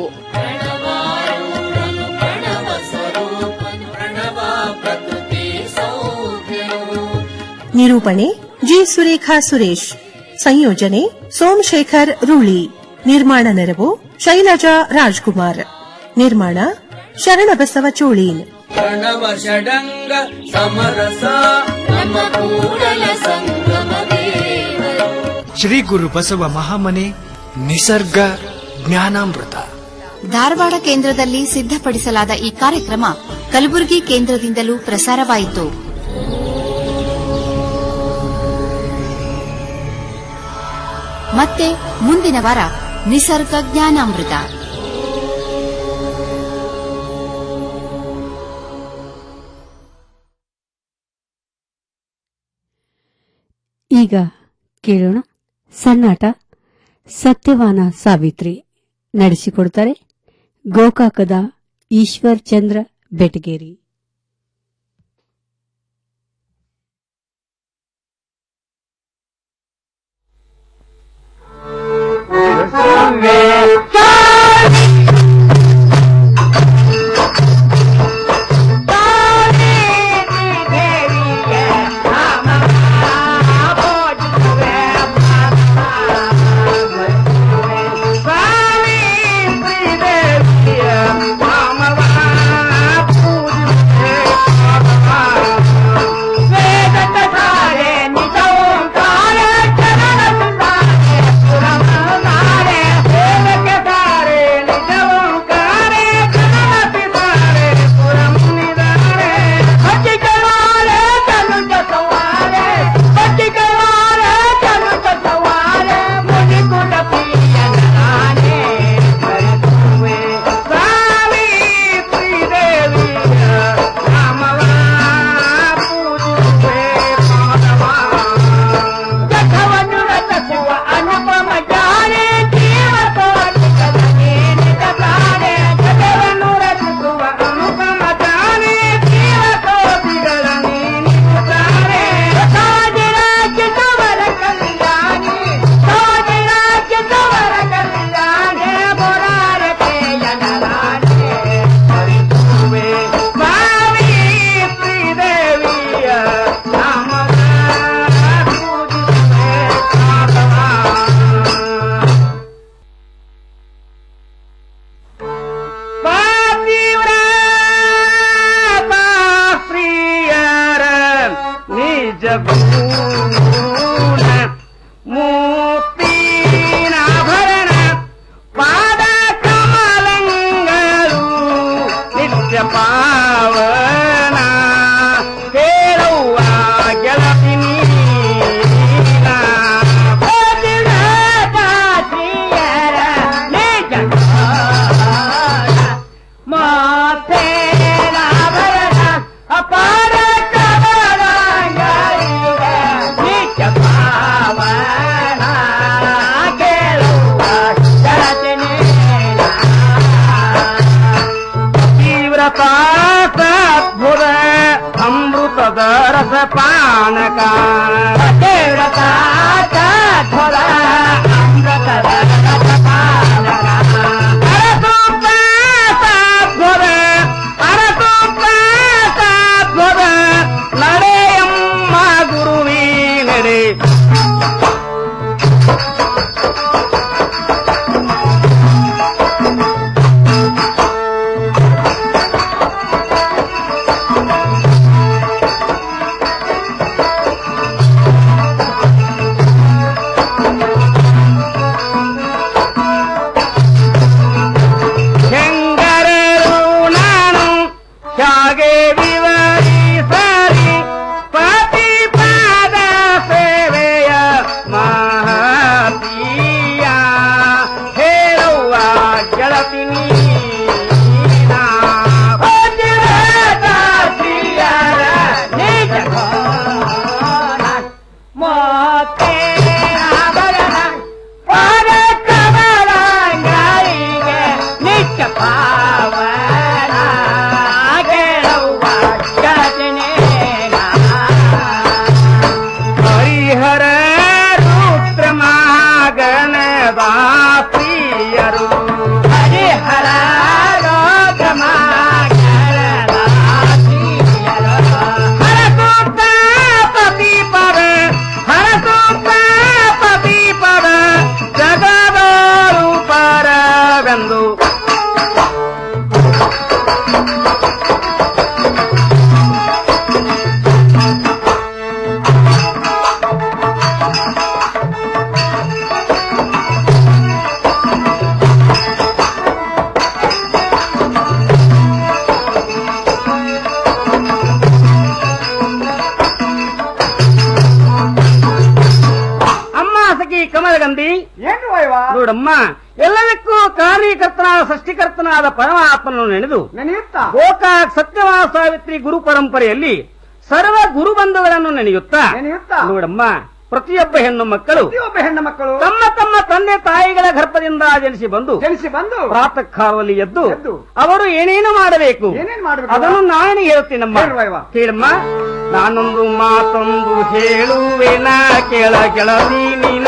ನಿರೂಪಣೆ ಜಿ ಸುರೇಖಾ ಸುರೇಶ್ ಸಂಯೋಜನೆ ಸೋಮಶೇಖರ್ ರೂಳಿ ನಿರ್ಮಾಣ ನೆರವು ಶೈಲಜಾ ರಾಜ್ಕುಮಾರ್ ನಿರ್ಮಾಣ ಶರಣಬಸವ ಚೋಳೀನ್ ಪ್ರಣವ ಷಡಂಗ ಸಮರಸ ನಮ್ಮ ಕೂಡಲ ಸಂಗಮ ದೇವರು ಶ್ರೀ ಗುರು ಬಸವ ಮಹಾಮನೆ ನಿಸರ್ಗ ಜ್ಞಾನಾಮೃತ ಧಾರವಾಡ ಕೇಂದ್ರದಲ್ಲಿ ಸಿದ್ಧಪಡಿಸಲಾದ ಈ ಕಾರ್ಯಕ್ರಮ ಕಲಬುರಗಿ ಕೇಂದ್ರದಿಂದಲೂ ಪ್ರಸಾರವಾಯಿತು ಮತ್ತೆ ಮುಂದಿನ ವಾರ ನಿಸರ್ಗ ಜ್ಞಾನಾಮೃತ ಈಗ ಕೇಳೋಣ ಸನ್ನಾಟ ಸತ್ಯವಾನ ಸಾವಿತ್ರಿ ನಡೆಸಿಕೊಡ್ತಾರೆ ಗೋಕಾಕದ ಈಶ್ವರ್ ಚಂದ್ರ ಬೆಟಗೇರಿ ಪ್ರಿಯರ ನಿಜ ಮೂಲ ಮೂರ್ತಿನಾಭರಣ ಸದ್ಭುರ ಅಮೃತದ ರಸ ಪಾನಕ ಕೇಳತ ಸದ್ಭುರ ಅಮೃತದ ರಸ ಪಾನಕ ಅರಸೂಪ ಸದ್ಭುರ ಅರಸೂಪ ಸದ್ಭುರ ನಡೆಯಮ್ಮ ಗುರುವೀ ನಡೆ ಹೆಂಗರರು ನಾನು ಹೇಗೆ ವಿವರಿಸಲಿ ಪ್ರತಿಪಾದ ಸೇವೆಯ ಮಹತೀಯ ಹೇಳುವ ಗೆಳತಿ ನೀನ. ವಜ್ರದ ಪ್ರಿಯರ ನಿಜ ಘೋರ ಮೋತೆ ಆಭರಣ ಪರಕಮಲಂಗಾಯಿಗೆ ನಿತ್ಯ ಪಾವನ ಗೆಳವ್ವ ಗೆಳತಿನೇನ. ಹರಿಹರ ರುದ್ರ ಮಗನದ ಪ್ರಿಯರು ಹರಿಹರ ರುದ್ರ ಮಗನದ ಪ್ರಿಯರು ಹರಸೂತ ಪತಿ ಪದ ಹರಸೂತ ಪತಿ ಪದ ಜಗದರು ಪರವೆಂದು ಅಮ್ಮ ಸಖಿ ಕಮಲಗಂಧಿ ಏನು ನೋಡಮ್ಮ ಎಲ್ಲದಕ್ಕೂ ಕಾರಣೀಕರ್ತನಾದ ಸೃಷ್ಟಿಕರ್ತನಾದ ಪರಮಾತ್ಮನನ್ನು ನೆನೆದು ನೆನೆಯುತ್ತಾ ಗೋಕಾಕ್ ಸತ್ಯವಾದ ಸಾವಿತ್ರಿ ಗುರು ಪರಂಪರೆಯಲ್ಲಿ ಸರ್ವ ಗುರು ಬಂಧುಗಳನ್ನು ನೆನೆಯುತ್ತಾ ನೆನೆಯುತ್ತಾ ನೋಡಮ್ಮ ಪ್ರತಿಯೊಬ್ಬ ಹೆಣ್ಣು ಮಕ್ಕಳು ಪ್ರತಿಯೊಬ್ಬ ಹೆಣ್ಣು ಮಕ್ಕಳು ತಮ್ಮ ತಮ್ಮ ತಂದೆ ತಾಯಿಗಳ ಗರ್ಭದಿಂದ ಜನಿಸಿ ಬಂದು ಜನಿಸಿ ಬಂದು ಪ್ರಾತಃ ಕಾಲದಲ್ಲಿ ಎದ್ದು ಅವರು ಏನೇನು ಮಾಡಬೇಕು ಅದನ್ನು ನಾನು ಹೇಳ್ತೀನಮ್ಮ ಕೇಳಮ್ಮ ನಾನೊಂದು ಮಾತೊಂದು ಹೇಳುವೆನ ಕೆಳ ಕೆಳದಿ ನೀನ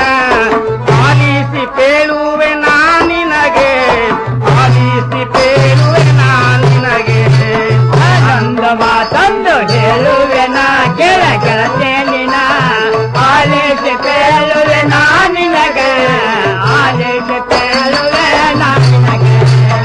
ಆಲಿಸಿ ಪೇಳುವೆ ನಾ ನಿನಗೆ ಆಲಿಸಿ ಪೇಳುವೆ ನಾ ನಿನಗೆ ಆನಂದ ಮಾತೊಂದು ಹೇಳುವೆ ನಾ ಕೆಳ ಕೆಳತೆ ನಿನ ಆಲಿಸಿ ಪೇಳುವೆ ನಾ ನಿನಗೆ ಆಲಿಸಿ ಪೇಳುವೆ ನಾ ನಿನಗೆ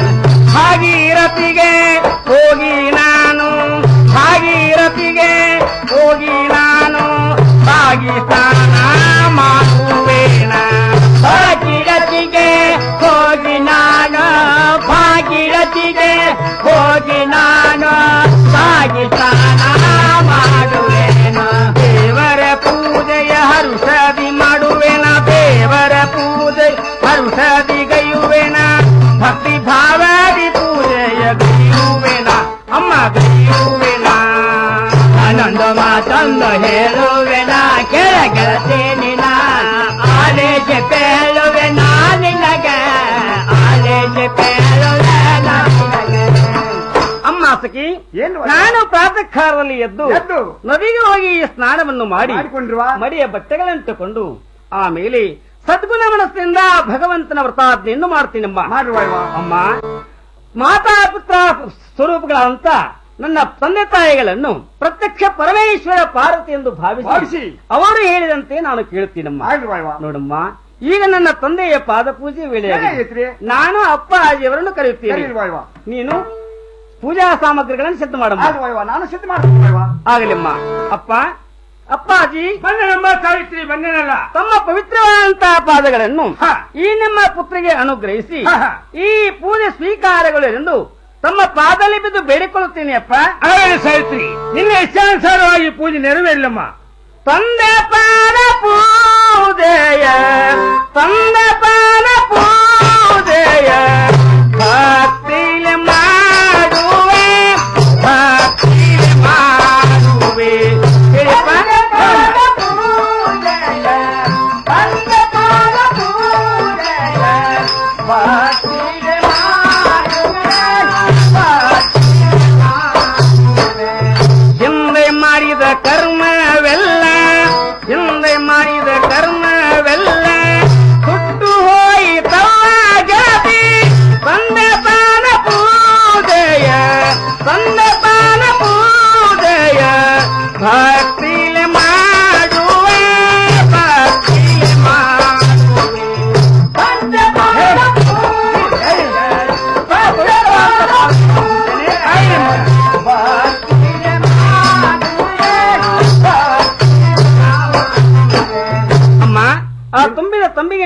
ಭಾಗೀರಥಿಗೆ ಹೋಗಿ ನಾನು ಭಾಗೀರಥಿಗೆ ಹೋಗಿ ನಾನು ಭಾಗಿಸ್ತಾನ ಮಾಡುವೇನ ಭಾಗೀರಥಿಗೆ ಹೋಗಿ ನಾನು ಭಾಗೀರಥಿಗೆ ಹೋಗಿ ನಾನು ಭಾಗಿಸ್ತಾನ ಮಾಡುವೇನ ದೇವರ ಪೂಜೆಯ ಹರುಷದಿ ಮಾಡುವೆನ ದೇವರ ಪೂಜೆ ಹರುಷದಿ ಗೈಯುವೆನ ಭಕ್ತಿ ಭಾವದಿ ಪೂಜೆಯ ಗೈಯುವೆನ ಅಮ್ಮ ಗೈಯುವೆನ ಆನಂದ ಮಾತಂದ ಹೇಳುವೆನ ಕೆಳ ಗೆಳತೇನಿನ ಆಲೇಜ ಪೇಳುವೆನ ನಿನಗೆ ಆಲೇಜ ಪೇಳುವೆನ ನಿನಗೆ ಅಮ್ಮ ಸಖಿ ನಾನು ಪ್ರಾತಃ ಕಾಲದಲ್ಲಿ ಎದ್ದು ನದಿಗೆ ಹೋಗಿ ಸ್ನಾನವನ್ನು ಮಾಡಿ ಮಡಿಯ ಬಟ್ಟೆಗಳನ್ನು ತಕೊಂಡು ಆಮೇಲೆ ಸದ್ಗುಣ ಮನಸ್ಸಿನಿಂದ ಭಗವಂತನ ವ್ರತಾಜ್ಞೆಯನ್ನು ಮಾಡ್ತೀನಮ್ಮ ಅಮ್ಮ ಮಾತಾ ಪುತ್ರ ಸ್ವರೂಪಗಳಂತ ನನ್ನ ತಂದೆ ತಾಯಿಗಳನ್ನು ಪ್ರತ್ಯಕ್ಷ ಪರಮೇಶ್ವರ ಪಾರ್ವತಿ ಎಂದು ಭಾವಿಸಿ ಅವರು ಹೇಳಿದಂತೆ ನಾನು ಕೇಳುತ್ತೀನಮ್ಮ ನೋಡಮ್ಮ ಈಗ ನನ್ನ ತಂದೆಯ ಪಾದ ಪೂಜೆ ವೇಳೆ ನಾನು ಅಪ್ಪ ಅಜ್ಜಿಯವರನ್ನು ಕರೆಯುತ್ತೇನೆ ನೀನು ಪೂಜಾ ಸಾಮಗ್ರಿಗಳನ್ನು ಸಿದ್ಧ ಮಾಡಮ್ಮ ನಾನು ಸಿದ್ಧ ಮಾಡ್ತೀನಿ ಆಗಲಿಮ್ಮ ಅಪ್ಪ ಅಪ್ಪಾಜಿ ಬಂದನಮ್ಮ ಸಾವಿತ್ರಿ ಬಂದನಲ್ಲ ತಮ್ಮ ಪವಿತ್ರವಾದಂತಹ ಪಾದಗಳನ್ನು ಈ ನಿಮ್ಮ ಪುತ್ರಿಗೆ ಅನುಗ್ರಹಿಸಿ ಈ ಪೂಜೆ ಸ್ವೀಕಾರಗಳು ಎಂದು ತಮ್ಮ ಪಾದಲ್ಲಿ ಬಿದ್ದು ಬೇಡಿಕೊಳ್ಳುತ್ತೇನೆ ಅಪ್ಪ ಸಾವಿತ್ರಿ ನಿನ್ನ ಇಚ್ಛಾನುಸಾರವಾಗಿ ಪೂಜೆ ನೆರವೇರಿಲ್ಲಮ್ಮ ತಂದೆ ಪಾದ ಪೂಜೆಯ ತಂದೆ ಪಾದ ಪೂಜೆಯ ಭಕ್ತಿಲೆ ಮಾಡುವೆ ಭಕ್ತಿಲೆ ಮಾಡುವೆ ಹೇಳಿಪ್ಪ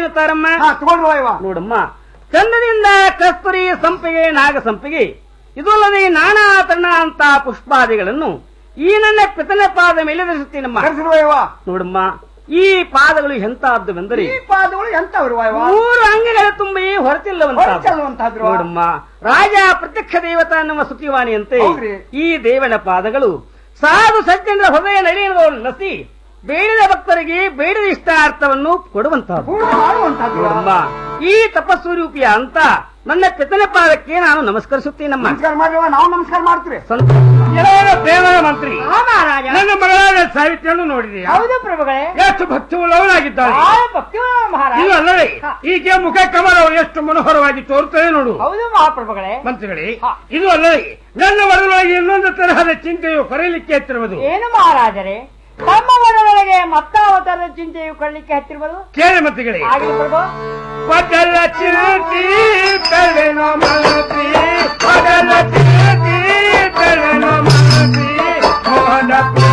ಏನಂತಾರಮ್ಮ ತಗೊಂಡು ನೋಡಮ್ಮ ಚಂದದಿಂದ ಕಸ್ತೂರಿ ಸಂಪಿಗೆ ನಾಗ ಸಂಪಿಗೆ ಇದು ಅಲ್ಲದೆ ನಾನಾ ತಣ್ಣ ಅಂತ ಪುಷ್ಪಾದಿಗಳನ್ನು ಈ ನನ್ನ ಪಿತನ ಪಾದ ಮೇಲೆ ಧರಿಸುತ್ತೀನಮ್ಮ ನೋಡಮ್ಮ ಈ ಪಾದಗಳು ಎಂತಹದ್ದುವೆಂದರೆ ಈ ಪಾದಗಳು ಎಂತವ್ರು ಮೂರು ಅಂಗಗಳ ತುಂಬಿ ಹೊರತಿಲ್ಲವಂತ ನೋಡಮ್ಮ ರಾಜ ಪ್ರತ್ಯಕ್ಷ ದೇವತಾ ನಮ್ಮ ಸುತಿವಾಣಿಯಂತೆ ಈ ದೇವನ ಪಾದಗಳು ಸಾಧು ಸಜ್ಜನರ ಹೃದಯ ನಡೆಯುವುದನ್ನು ನಸಿ ಬೇಡಿದ ಭಕ್ತರಿಗೆ ಬೇಡಿದ ಇಷ್ಟಾರ್ಥವನ್ನು ಕೊಡುವಂತಹದ್ದು ನೋಡಮ್ಮ ಈ ತಪಸ್ವರೂಪಿಯ ಅಂತ ನನ್ನ ಪಿತನ ಪಾದಕ್ಕೆ ನಾನು ನಮಸ್ಕರಿಸುತ್ತೇನಮ್ಮ ನಮಸ್ಕಾರ ಮಾಡುವ ನಾವು ನಮಸ್ಕಾರ ಮಾಡ್ತೀವಿ ಪ್ರೇಮದ ಮಂತ್ರಿ ಮಹಾರಾಜ ನನ್ನ ಮಗಳಾದ ಸಾವಿತ್ರಿಯನ್ನು ನೋಡಿದೆಯಾ ಹೌದು ಪ್ರಭುಗಳೇ ಎಷ್ಟು ಭಕ್ತಿಯುಳ್ಳವರಾಗಿದ್ದಾಳೆ ಆ ಭಕ್ತಿ ಮಹಾರಾಜ ಇದು ಅಲ್ಲವೇ ಈಕೆ ಮುಖ ಕಮಲವು ಎಷ್ಟು ಮನೋಹರವಾಗಿ ತೋರುತ್ತದೆ ನೋಡು ಹೌದು ಮಹಾಪ್ರಭುಗಳೇ ಮಂತ್ರಿಗಳೇ ಇದು ಅಲ್ಲವೇ ನನ್ನ ಒಳಗೊಳಗೆ ಇನ್ನೊಂದು ತರಹದ ಚಿಂತೆಯು ಕೊರೆಯಲಿಕ್ಕೆ ಎತ್ತಿರುವುದು ಏನು ಮಹಾರಾಜರೇ ತಮ್ಮ ಮನದೊಳಗೆ ಮತ್ತಾವ ತರದ ಚಿಂತೆಯು ಕೊಳ್ಳಿಕ್ಕೆ ಹತ್ತಿರುವುದು ಕೇಳಿ ಮಂತ್ರಿಗಳೇ ಆಗಲಿ ಪ್ರಭು ಪಟಲ ಚಿಂತಿ ಬೆಳೆನೋ ಮಂತ್ರಿ ಪಟಲ ಚಿಂತಿ ಬೆಳೆನೋ ಮಂತ್ರಿ ಮೋಹನ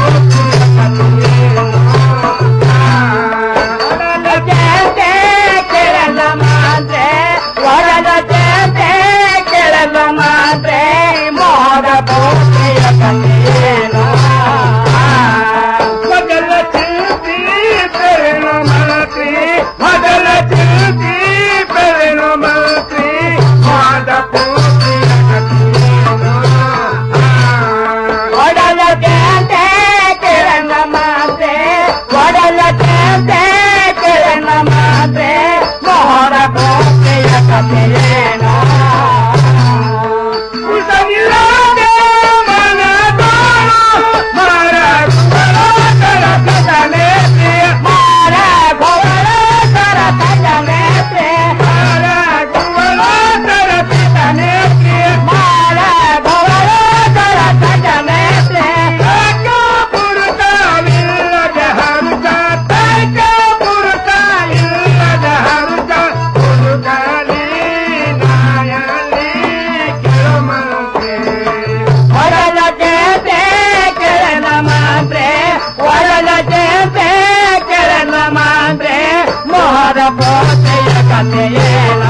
ಮೊದಲ ಚಿಂತಿ ಬೆಳೆನೋ ಮಂತ್ರಿ ಮೊದಲ ಚಿಂತಿ ಬೆಳೆನೋ ಮಂತ್ರಿ ಮಾದ ಒಡಲ ಜಯಂತೆ ಕಿರಣ ಮಾತೆ ಒಡಲ ಜಯಂತೆ ಕಿರಣ ಮಾತೆ ಮೋಹರ ಕೋಟೆಯ ಕಥೆಯೇನ ಒಡಲ ಜಯಂತೆ ಕಿರಣ ಮಾತೆ ಒಡಲ ಜಯಂತೆ ಕಿರಣ ಮಾತೆ ಮೋಹರ ಕೋಟೆಯ ಕಥೆಯೇನ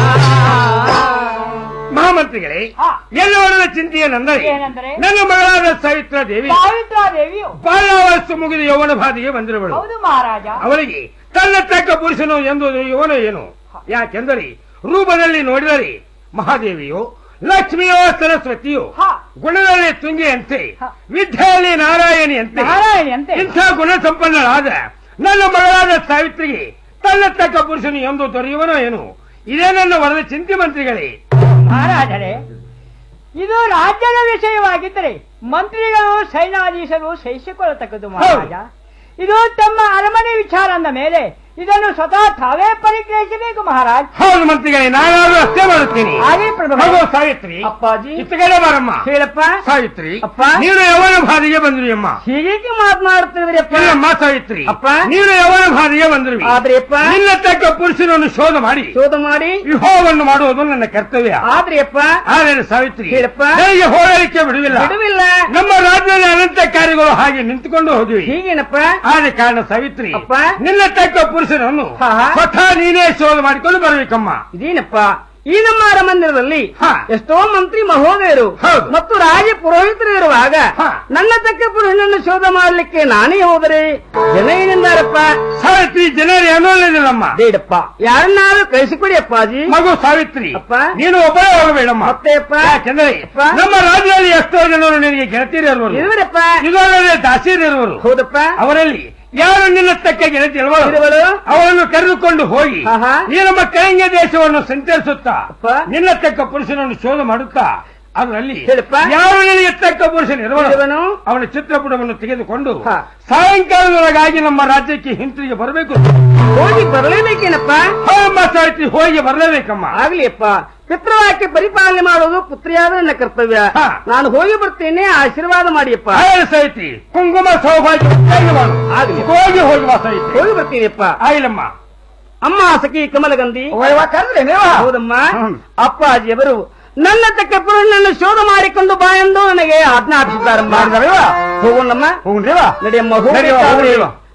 ಮಹಾಮಂತ್ರಿಗಳೇ ಎಲ್ಲವರ ಚಿಂತೆಯೇನೆಂದರೆ ಏನೆಂದರೆ? ನನ್ನ ಮಗಳಾದ ಸಾವಿತ್ರ ದೇವಿ ಸಾವಿತ್ರಾ ದೇವಿಯು ಬಾಲ್ಯಾವಸ್ತು ಮುಗಿದು ಯೌವನ ಬಾಧೆಗೆ ಬಂದಿರುವಳು ಹೌದು ಮಹಾರಾಜ ಅವಳಿಗೆ ತನ್ನ ತಕ್ಕ ಪುರುಷನು ಎಂದು ಇವನು ಏನು ಯಾಕೆಂದರೆ ರೂಪದಲ್ಲಿ ನೋಡಿದರೆ ಮಹಾದೇವಿಯು ಲಕ್ಷ್ಮಿಯೋ ಸರಸ್ವತಿಯು ಗುಣದಲ್ಲಿ ತುಂಗಿಯಂತೆ ವಿದ್ಯೆಯಲ್ಲಿ ನಾರಾಯಣಿಯಂತೆ ನಾರಾಯಣಿಯಂತೆ. ಇಂಥ ಗುಣ ಸಂಪನ್ನಳಾದ ನನ್ನ ಮಗಳಾದ ಸಾವಿತ್ರಿಗೆ ತನ್ನ ತಕ್ಕ ಪುರುಷನು ಎಂದು ದೊರೆಯುವನೋ ಏನು ಇದೇ ನನ್ನ ವರದ ಚಿಂತೆ ಮಂತ್ರಿಗಳೇ ಮಹಾರಾಜರೇ ಇದು ರಾಜ್ಯದ ವಿಷಯವಾಗಿದ್ದರೆ ಮಂತ್ರಿಗಳು ಸೈನ್ಯಾಧೀಶರು ಸಹಿಸಿಕೊಳ್ಳತಕ್ಕದ್ದು ಮಹಾರಾಜ ಇದು ತಮ್ಮ ಅರಮನೆ ವಿಚಾರ ಅಂದ ಮೇಲೆ ಇದನ್ನು ಸ್ವತಃ ತಾವೇ ಪರಿಗ್ರಹಿಸಬೇಕು ಮಹಾರಾಜ್ ಹೌದು ಮಂತ್ರಿಗಳೇ ನಾನಾದ್ರೂ ಅಷ್ಟೇ ಮಾಡುತ್ತೇನೆ ಹಾಗೆ ಪ್ರಭು ಹೌದು ಸಾವಿತ್ರಿ ಅಪ್ಪಾಜಿ ಇತ್ತಗಡೆ ಬಾರಮ್ಮ ಹೇಳಪ್ಪ ಸಾವಿತ್ರಿ ಅಪ್ಪ ನೀನು ಯವನ ಬಾಧೆಗೆ ಬಂದ್ರಿ ಅಮ್ಮ ಹೀಗೆ ಮಾತನಾಡುತ್ತಿದ್ರಿ ಅಪ್ಪ ಇಲ್ಲಮ್ಮ ಸಾವಿತ್ರಿ ಅಪ್ಪ ನೀನು ಯವನ ಬಾಧೆಗೆ ಬಂದ್ರಿ ಆದ್ರೆ ಅಪ್ಪ ನಿನ್ನ ತಕ್ಕ ಪುರುಷನನ್ನು ಶೋಧ ಮಾಡಿ ಶೋಧ ಮಾಡಿ ವಿವಾಹವನ್ನು ಮಾಡುವುದು ನನ್ನ ಕರ್ತವ್ಯ ಆದ್ರೆ ಅಪ್ಪ ಆದರೆ ಸಾವಿತ್ರಿ ಹೇಳಪ್ಪ. ನನಗೆ ಹೋರಾಡಲಿಕ್ಕೆ ಬಿಡುವಿಲ್ಲ ಬಿಡುವಿಲ್ಲ ನಮ್ಮ ರಾಜ್ಯದಲ್ಲಿ ಅನಂತ ಕಾರ್ಯಗಳು ಹಾಗೆ ನಿಂತುಕೊಂಡು ಹೋಗಿವೆ ಹೀಗೇನಪ್ಪ ಆದ ಕಾರಣ ಸಾವಿತ್ರಿ ಅಪ್ಪ. ನಿನ್ನ ತಕ್ಕ ಪುರುಷನನ್ನು ಹಾ. ಸ್ವತಃ ನೀನೇ ಶೋಧ ಮಾಡಿಕೊಂಡು ಬರಬೇಕಮ್ಮ ಇದೇನಪ್ಪ ಈ ನಮ್ಮ ಅರಮಂದಿರದಲ್ಲಿ ಹಾ. ಎಷ್ಟೋ ಮಂತ್ರಿ ಮಹೋದಯರು ಹೌದು. ಮತ್ತು ರಾಜ ಪುರೋಹಿತರು ಇರುವಾಗ ಹಾ. ನನ್ನ ತಕ್ಕ ಪುರುಷನನ್ನು ಶೋಧ ಮಾಡಲಿಕ್ಕೆ ನಾನೇ ಹೋದರೆ ಜನ ಏನೆಂದಾರಪ್ಪ ಸಾವಿತ್ರಿ ಜನರು ಏನೋಲ್ಲಮ್ಮ ಬೇಡಪ್ಪ ಯಾರನ್ನಾದ್ರೂ ಕಳಿಸಿಕೊಡಿ ಅಪ್ಪಾಜಿ ಮಗು ಸಾವಿತ್ರಿ ಅಪ್ಪ. ನೀನು ಒಬ್ಬರೇ ಹೋಗಬೇಡಮ್ಮ ಮತ್ತೆ ಅಪ್ಪ ಯಾಕೆಂದರೆ ಅಪ್ಪ. ನಮ್ಮ ರಾಜ್ಯದಲ್ಲಿ ಎಷ್ಟೋ ಜನರು ನಿನಗೆ ಗೆಳತಿಯರಿರುವರು ಇರುವರಪ್ಪ ಇದಲ್ಲದೆ ದಾಸಿಯರಿರುವರು ಹೌದಪ್ಪ ಅವರಲ್ಲಿ ಯಾರು ನಿನ್ನ ತಕ್ಕ ಗೆಳತಿ ಇರುವರು? ಅವರನ್ನು ಕರೆದುಕೊಂಡು ಹೋಗಿ ಆಹಾ. ಈ ನಮ್ಮ ಕಳಿಂಗ ದೇಶವನ್ನು ಸಂಚರಿಸುತ್ತಾ ಅಪ್ಪ. ನಿನ್ನ ತಕ್ಕ ಪುರುಷನನ್ನು ಶೋಧ ಮಾಡುತ್ತಾ ಅದರಲ್ಲಿ ಹೇಳಪ್ಪ. ಯಾರು ನಿನಗೆ ತಕ್ಕ ಪುರುಷನಿರುವನು ಇರುವನು? ಅವನ ಚಿತ್ರಪಟವನ್ನು ತೆಗೆದುಕೊಂಡು ಹಾ. ಸಾಯಂಕಾಲದೊಳಗಾಗಿ ನಮ್ಮ ರಾಜ್ಯಕ್ಕೆ ಹಿಂತಿರುಗಿ ಬರಬೇಕು ಹೋಗಿ ಬರಲೇಬೇಕೇನಪ್ಪ ಹೌದಮ್ಮ ಸಾವಿತ್ರಿ ಹೋಗಿ ಬರಲೇಬೇಕಮ್ಮ ಆಗ್ಲಿ ಅಪ್ಪ ಪಿತೃವಾಕ್ಯ ಪರಿಪಾಲನೆ ಮಾಡುವುದು ಪುತ್ರಿಯಾದ ನನ್ನ ಕರ್ತವ್ಯ ಹಾ. ನಾನು ಹೋಗಿ ಬರ್ತೇನೆ ಆಶೀರ್ವಾದ ಮಾಡಿಯಪ್ಪ ಹಾಗೆ ಸಾವಿತ್ರಿ ಕುಂಕುಮ ಸೌಭಾಗ್ಯ ಉಪಯೋಗ ಮಾಡು. ಆಗ್ಲಿ. ಹೋಗಿ ಹೋಗಿ ಬಾ ಸಾವಿತ್ರಿ ಹೋಗಿ ಬರ್ತೀನಿಯಪ್ಪ ಆಗಿಲ್ಲಮ್ಮ ಅಮ್ಮ ಸಖಿ ಕಮಲಗಂಧಿ ಕರೆದ್ರೆ ನೀವು ಹೌದಮ್ಮ ಹ್ಮ್. ಅಪ್ಪಾಜಿಯವರು ನನ್ನ ತಕ್ಕ ಪುರುಷನನ್ನು ಶೋಧ ಮಾಡಿಕೊಂಡು ಬಾ ಎಂದು ನನಗೆ ಆಜ್ಞಾಪಿಸಿದ್ದಾರಮ್ಮ ಹೋಗೋಣಮ್ಮ ಹೋಗುಣ್ರಿವಾ ನಡೆಯಮ್ಮ ನಡೆಯುವ, ಹೋಗ್ಬೇಕಾದ್ರೆ ಹೋಗುವ.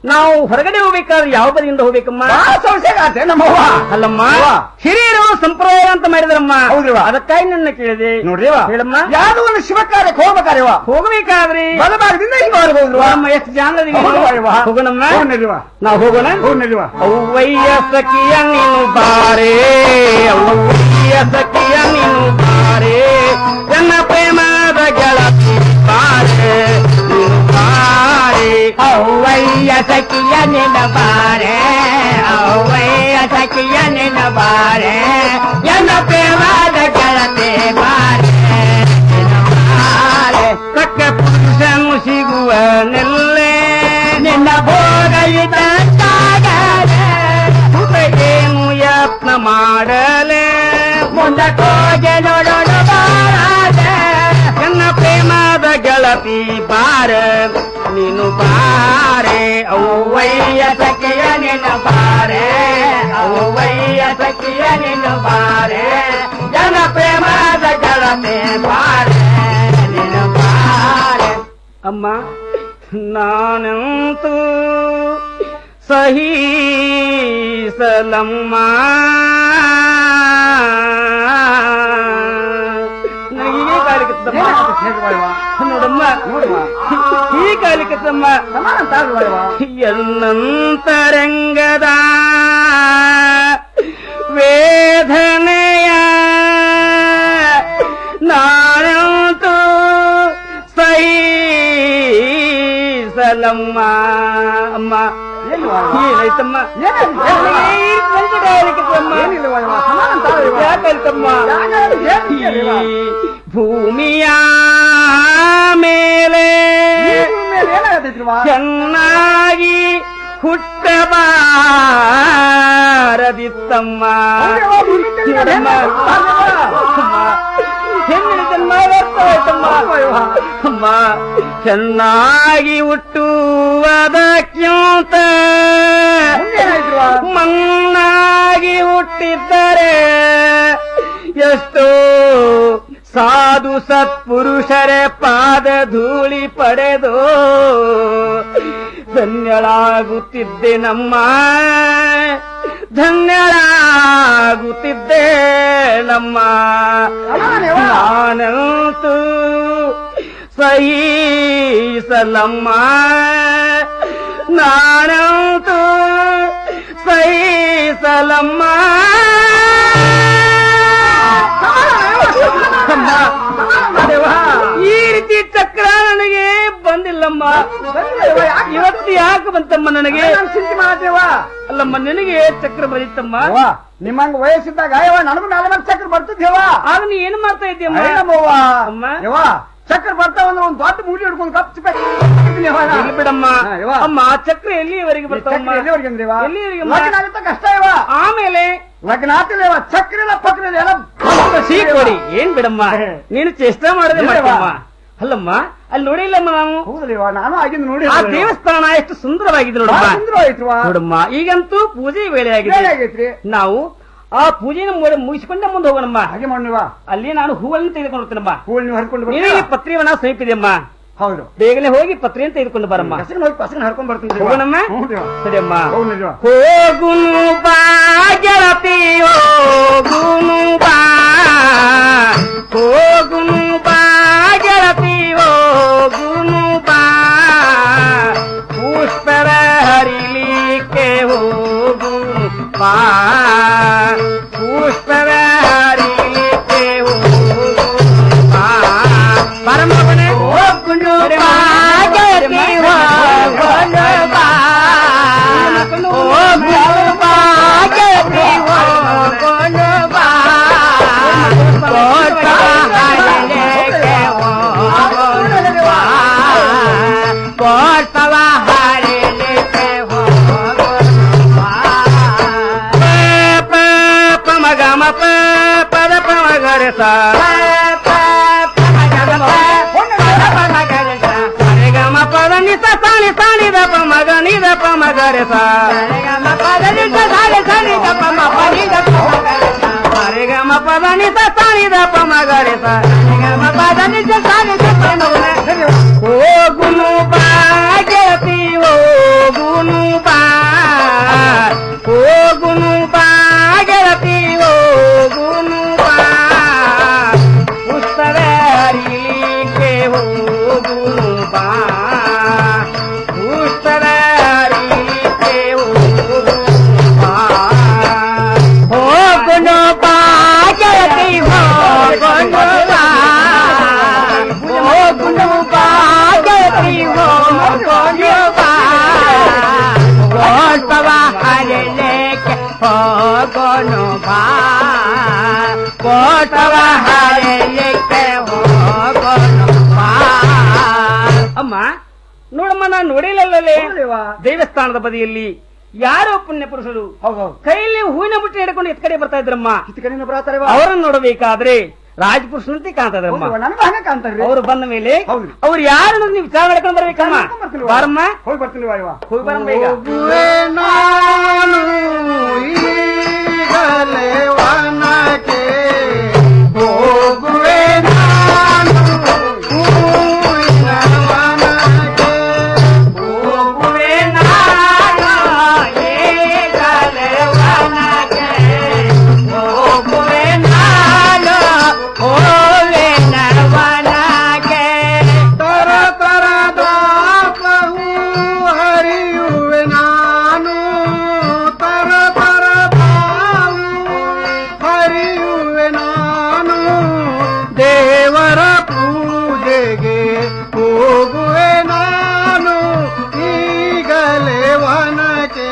ನಾವು ಹೊರಗಡೆ ಹೋಗ್ಬೇಕಾದ್ರೆ ಯಾವ ಬದಿಯಿಂದ ಹೋಗ್ಬೇಕಮ್ಮ ಸಂಶಯ ನಮ್ಮವ್ವ ಅಲ್ಲಮ್ಮ ಅವ್ವ. ಹಿರಿಯರು ಸಂಪ್ರದಾಯ ಅಂತ ಮಾಡಿದ್ರಮ್ಮ ಹೌದ್ರಿವ. ಅದಕ್ಕಾಗಿ ನನ್ನ ಕೇಳಿದೆ ನೋಡ್ರಿವ ಹೇಳಮ್ಮ ಯಾವ್ದೋ ಒಂದು ಶಿವ ಕಾರ್ಯಕ್ಕೆ ಹೋಗ್ಬೇಕಾರಿವ ಹೋಗ್ಬೇಕಾದ್ರಿ ಬಲಭಾಗದಿಂದ ಹಿಂಗ ಬರ್ಬೋದು ಅಮ್ಮ ಎಷ್ಟು ಜಾನದಿವಿ ಹೌದವ್ವ. ಹೋಗೋಣಮ್ಮ ಹೋಗ್ನಲ್ವ? ನಾವು ಹೋಗೋಣ ಹೋಗ್ನಲ್ವ? ಅವ್ವಯ್ಯ ಸಖಿಯ ನೀನು ಬಾರೆ ಅವ್ವಯ್ಯ ಸಖಿಯ ನೀನು ಬಾರೆ ನನ್ನ ಪ್ರೇಮದ ಗೆಳತಿ ಬಾರೆ ನೀನು ಬಾರೆ ಅವ್ವಯ್ಯ ಸಖಿಯ ನಿನ್ನ ಬಾರೆ ಅವ್ವಯ್ಯ ಸಖಿಯ ನಿನ್ನ ಬಾರೆ ನನ್ನ ಪ್ರೇಮದ ಗೆಳತಿ ಬಾರೆ ನಿನ್ನ ಬಾರೆ ಕಕ್ಕ ಪುರುಷನು ಸಿಗುವನೆಲ್ಲೇ ನಿನ್ನ ಭೋಗ ಏನು ಯತ್ನ ಮಾಡಲೆ ಮುಂದಕ್ಕೋಗೆ ನೋಡೋಣ ಬಾರದೆ ನನ್ನ ಪ್ರೇಮದ ಗೆಳತಿ ಬಾರ ನೀನು ಬಾರೆ ಅವ್ವಯ್ಯ ಸಖಿಯ ನಿನ್ನ ಬಾರೆ ಅವ್ವಯ್ಯ ಸಖಿಯ ನಿನ್ನ ಬಾರೆ ಜನ ಪ್ರೇಮದ ಗೆಳತಿ ಬಾರೆ ನಿನ್ನ ಬಾರೆ ಅಮ್ಮ ನಾನಂತೂ ಸಹೀಸಲಮ್ಮ ನನಗೆ ಕಾಲಿಕತ್ತಮ್ಮ ನೋಡಮ್ಮ ಈ ಕಾಲಿಕತ್ತಮ್ಮ ಎನ್ನಂತರಂಗದ ವೇದನೆಯ ನಾನಂತೂ ಸಲಮ್ಮ ಅಮ್ಮ ಏನಾಯ್ತಮ್ಮ ಯಾಕಂತಮ್ಮ ಈ ಭೂಮಿಯ ಮೇಲೆ ಚೆನ್ನಾಗಿ ಹುಟ್ಟಬಾರದಿತ್ತಮ್ಮ ಅಮ್ಮ. ಹೆಣ್ಣಿನ ಜನ್ಮ ವ್ಯರ್ಥ ಆಯ್ತಮ್ಮ. ಅಮ್ಮ ಚೆನ್ನಾಗಿ ಹುಟ್ಟುವುದಕ್ಕಿಂತ ಮಣ್ಣಾಗಿ ಹುಟ್ಟಿದ್ದರೆ ಎಷ್ಟೋ ಸಾಧು ಸತ್ಪುರುಷರೇ ಪಾದ ಧೂಳಿ ಪಡೆದು ಧನ್ಯಳಾಗುತ್ತಿದ್ದೆ ನಮ್ಮ ಧನ್ಯಳಾಗುತ್ತಿದ್ದೆ ನಮ್ಮ ನಾನಂತೂ ಸಹೀಸಲಮ್ಮ ನಾನಂತೂ ಸಹೀಸಲಮ್ಮ ಅಮ್ಮ, ಈ ರೀತಿ ಚಕ್ರ ನನಗೆ ಬಂದಿಲ್ಲಮ್ಮ ಇವತ್ತು ಯಾಕೆ ಬಂತಮ್ಮ ನನಗೆ ಚಿಂತೆ ಮಾಡತ್ತೇವ ಅಲ್ಲಮ್ಮ ನಿನಗೆ ಚಕ್ರ ಬಂದಿತ್ತಮ್ಮ ನಿಮ್ಮಂಗ ವಯಸ್ಸಿದ್ದಾಗ ಯವ್ವ ನನಗೂ ನಾಲ್ಕು ಚಕ್ರ ಬರ್ತಿದ್ದೇವ ಆಗ ನೀ ಏನ್ ಮಾಡ್ತಾ ಇದ್ದೀಯಮ್ಮ ನಮ್ಮವ್ವ ಅಮ್ಮ ಯವ್ವ ಚಕ್ರ ಬರ್ತಾವ ಅಂದ್ರೆ ಒಂದು ದೊಡ್ಡ ಮೂಡಿ ಹಿಡ್ಕೊಂಡು ಕಪ್ ಇಲ್ಲಿ ಬಿಡಮ್ಮ ಅಮ್ಮ ಚಕ್ರ ಎಲ್ಲಿಯವರೆಗೆ ಬರ್ತಾವಮ್ಮ ಎಲ್ಲಿವರೆಗೆ ಅಂದ್ರಿವ ಎಲ್ಲಿವರೆಗೆ ಲಗ್ನ ಆಗುತ್ತೆ ಕಷ್ಟ ಇವ ಆಮೇಲೆ ಲಗ್ನ ಆತಿಲ್ಲ ಚಕ್ರಿನ ಪಕ್ರಿನ ಎಲ್ಲ ಸೀ ಕೊಡಿ ಏನ್ ಬಿಡಮ್ಮ ನೀನು ಚೇಷ್ಟೆ ಮಾಡದೆ ಮಾಡ್ತಮ್ಮ ಅಲ್ಲಮ್ಮ ಅಲ್ಲಿ ನೋಡಿಲ್ಲಮ್ಮ ನಾವು ಹೌದಲ್ವ ನಾನು ಆಗಿಂದ ನೋಡಿ ಆ ದೇವಸ್ಥಾನ ಎಷ್ಟು ಸುಂದರವಾಗಿದೆ ನೋಡಮ್ಮ ಬಹಳ ಸುಂದರವಾಯ್ತುವ. ನೋಡಮ್ಮ ಈಗಂತೂ ಪೂಜೆ ವೇಳೆ ವೇಳೆ ಆಗಿದೆ ಆಗೈತ್ರಿ. ನಾವು ಆ ಪೂಜೆನ ಮುಗಿ- ಮುಗಿಸ್ಕೊಂಡೆ ಮುಂದೆ ಹೋಗೋಣಮ್ಮ ಹಾಗೆ ಮಾಡಿವ ಅಲ್ಲಿ ನಾನು ಹೂವನ್ನು ತೆಗೆದುಕೊಂಡು ಹೋಗ್ತೇನಮ್ಮ ಹೂವನ್ನು ನೀವು ಹರ್ಕೊಂಡು ನಿನಗೆ ಬರ್ತೀರಾ? ಪತ್ರಿವನ ಸಮೀಪಿದೆಯಮ್ಮ ಹೌದು ಬೇಗನೆ ಹೋಗಿ ಪತ್ರಿಯನ್ನು ತೆಗೆದುಕೊಂಡು ಬರಮ್ಮ ಕಸಗಿನ ಹೋಗಿ ಪಸಗಿನ ಹರ್ಕೊಂಡ್ ಬರ್ತೀನಿ ಹೋಗೋಣಮ್ಮ ಸರಿಯಮ್ಮ ಹೌದು ನಿಜ ಹೋಗುನು ಬಾ ಗೆಳತಿ ಹೋಗುನು ಬಾ ಹೋಗುನು ಬಾ ಗೆಳತಿ ಹೋಗುನು ಬಾ ಪುಷ್ಪರ ಹರಿಲಿಕ್ಕೆ ಹೋಗುನು ಬಾ ಪುಷ್ಪರ ಹರಿಲಿಕ್ಕೆ ಹೋಗುನು ಬಾ ಪರಮಪನೆ ಹೋಗುನು ಬಾ ಗೆಳತಿ ಹೋಗುನು ಬಾ ಹೋಗುನು ಬಾ ಗೆಳತಿ ಹೋಗುನು ಬಾ ಪುಷ್ಪರ ಹರಿಲಿಕ್ಕೆ ಹೋಗುನು ಬಾ ಪುಷ್ಪವ ಹರಿಲಿಕ್ಕೆ ಹೋಗುನು ಬಾ ಪ ಪ ಮ ಗ ಮ ಪ ಪದ ಪ ಮ ಗ ರೆ ಸ ಪ ಪ ಮ ಗ ಮ ಪ ಪದ ಪ ಮ ಗ ರೆ ಸ ರೆ ಗ ಮ ಪದ ನಿ ಸ ಸ ನಿ ಸ ನಿ ದ ಪ ಮ ಗ ನಿ ದ ಪ ಮ ಗ ರೆ ಸ ರೆ ಗ ಮ ಪದ ನಿ ಸ ಸ ನಿ ಸ ನಿ ದ ಪ ಮ ಪ ನಿ ದ ಪ ಮ ಗ ರೆ ಸ ರೆ ಗ ಮ ಪದ ನಿ ಸ ಸ ನಿ ದ ಪ ಮ ಗ ರೆ ಸ ರೆ ಗ ಮ ಪದ ನಿ ಸ ಸ ನಿ ದ ಪ ಮ ಗ ರೆ ಹೋಗುನು ಬಾಗತಿ ಹೋಗುನು ಓಟವ ಹಾರೆಯಕ್ಕೆ ಹೋಗೋಣ ಬಾ. ಅಮ್ಮ ನೋಡಮ್ಮ ನಾನು ನೋಡಿಲ್ಲಲ್ಲೇ ದೇವಸ್ಥಾನದ ಬದಿಯಲ್ಲಿ ಯಾರೋ ಪುಣ್ಯ ಪುರುಷರು ಕೈಯಲ್ಲಿ ಹೂವಿನ ಬುಟ್ಟಿ ಹಿಡ್ಕೊಂಡು ಎತ್ ಕಡೆ ಬರ್ತಾ ಇದ್ರಮ್ಮ ಅವರನ್ನು ನೋಡಬೇಕಾದ್ರೆ ರಾಜಪುರುಷನಂತೆ ಕಾಣ್ತಾ ಇದ್ರಮ್ಮ ನನಗೂ ಹಂಗ ಕಾಣ್ತಾರೆ ಅವರು ಬಂದ ಮೇಲೆ ಅವ್ರು ಯಾರು ಅನ್ನೋದು ನೀವು ವಿಚಾರ ಮಾಡ್ಕೊಂಡು ಬರ್ಬೇಕಮ್ಮ ಬಾರಮ್ಮ ಹೋಗಿ ಬರ್ತೀನಿ ವಾಯುವ ಹೋಗಿ ಬರಮ್ಮ ಈಗ ಹೋಗುವೆ ನಾನು ಹೂವಿನ ವನಕ್ಕೆ ಹೋಗುವೆ ನಾನು ಈಗಲೇ ವನಕ್ಕೆ ಹೋಗುವೆ ನಾನು ಹೂವಿನ ವನಕ್ಕೆ ತರ ತರದ ಹೂ ಹರಿಯುವೆ ನಾನು ತರ ತರದ ಹೂ ಹರಿಯುವೆ ನಾನು ದೇವರ ಪೂಜೆಗೆ ಹೋಗುವೆ ನಾನು ಈಗಲೇ ವನಕ್ಕೆ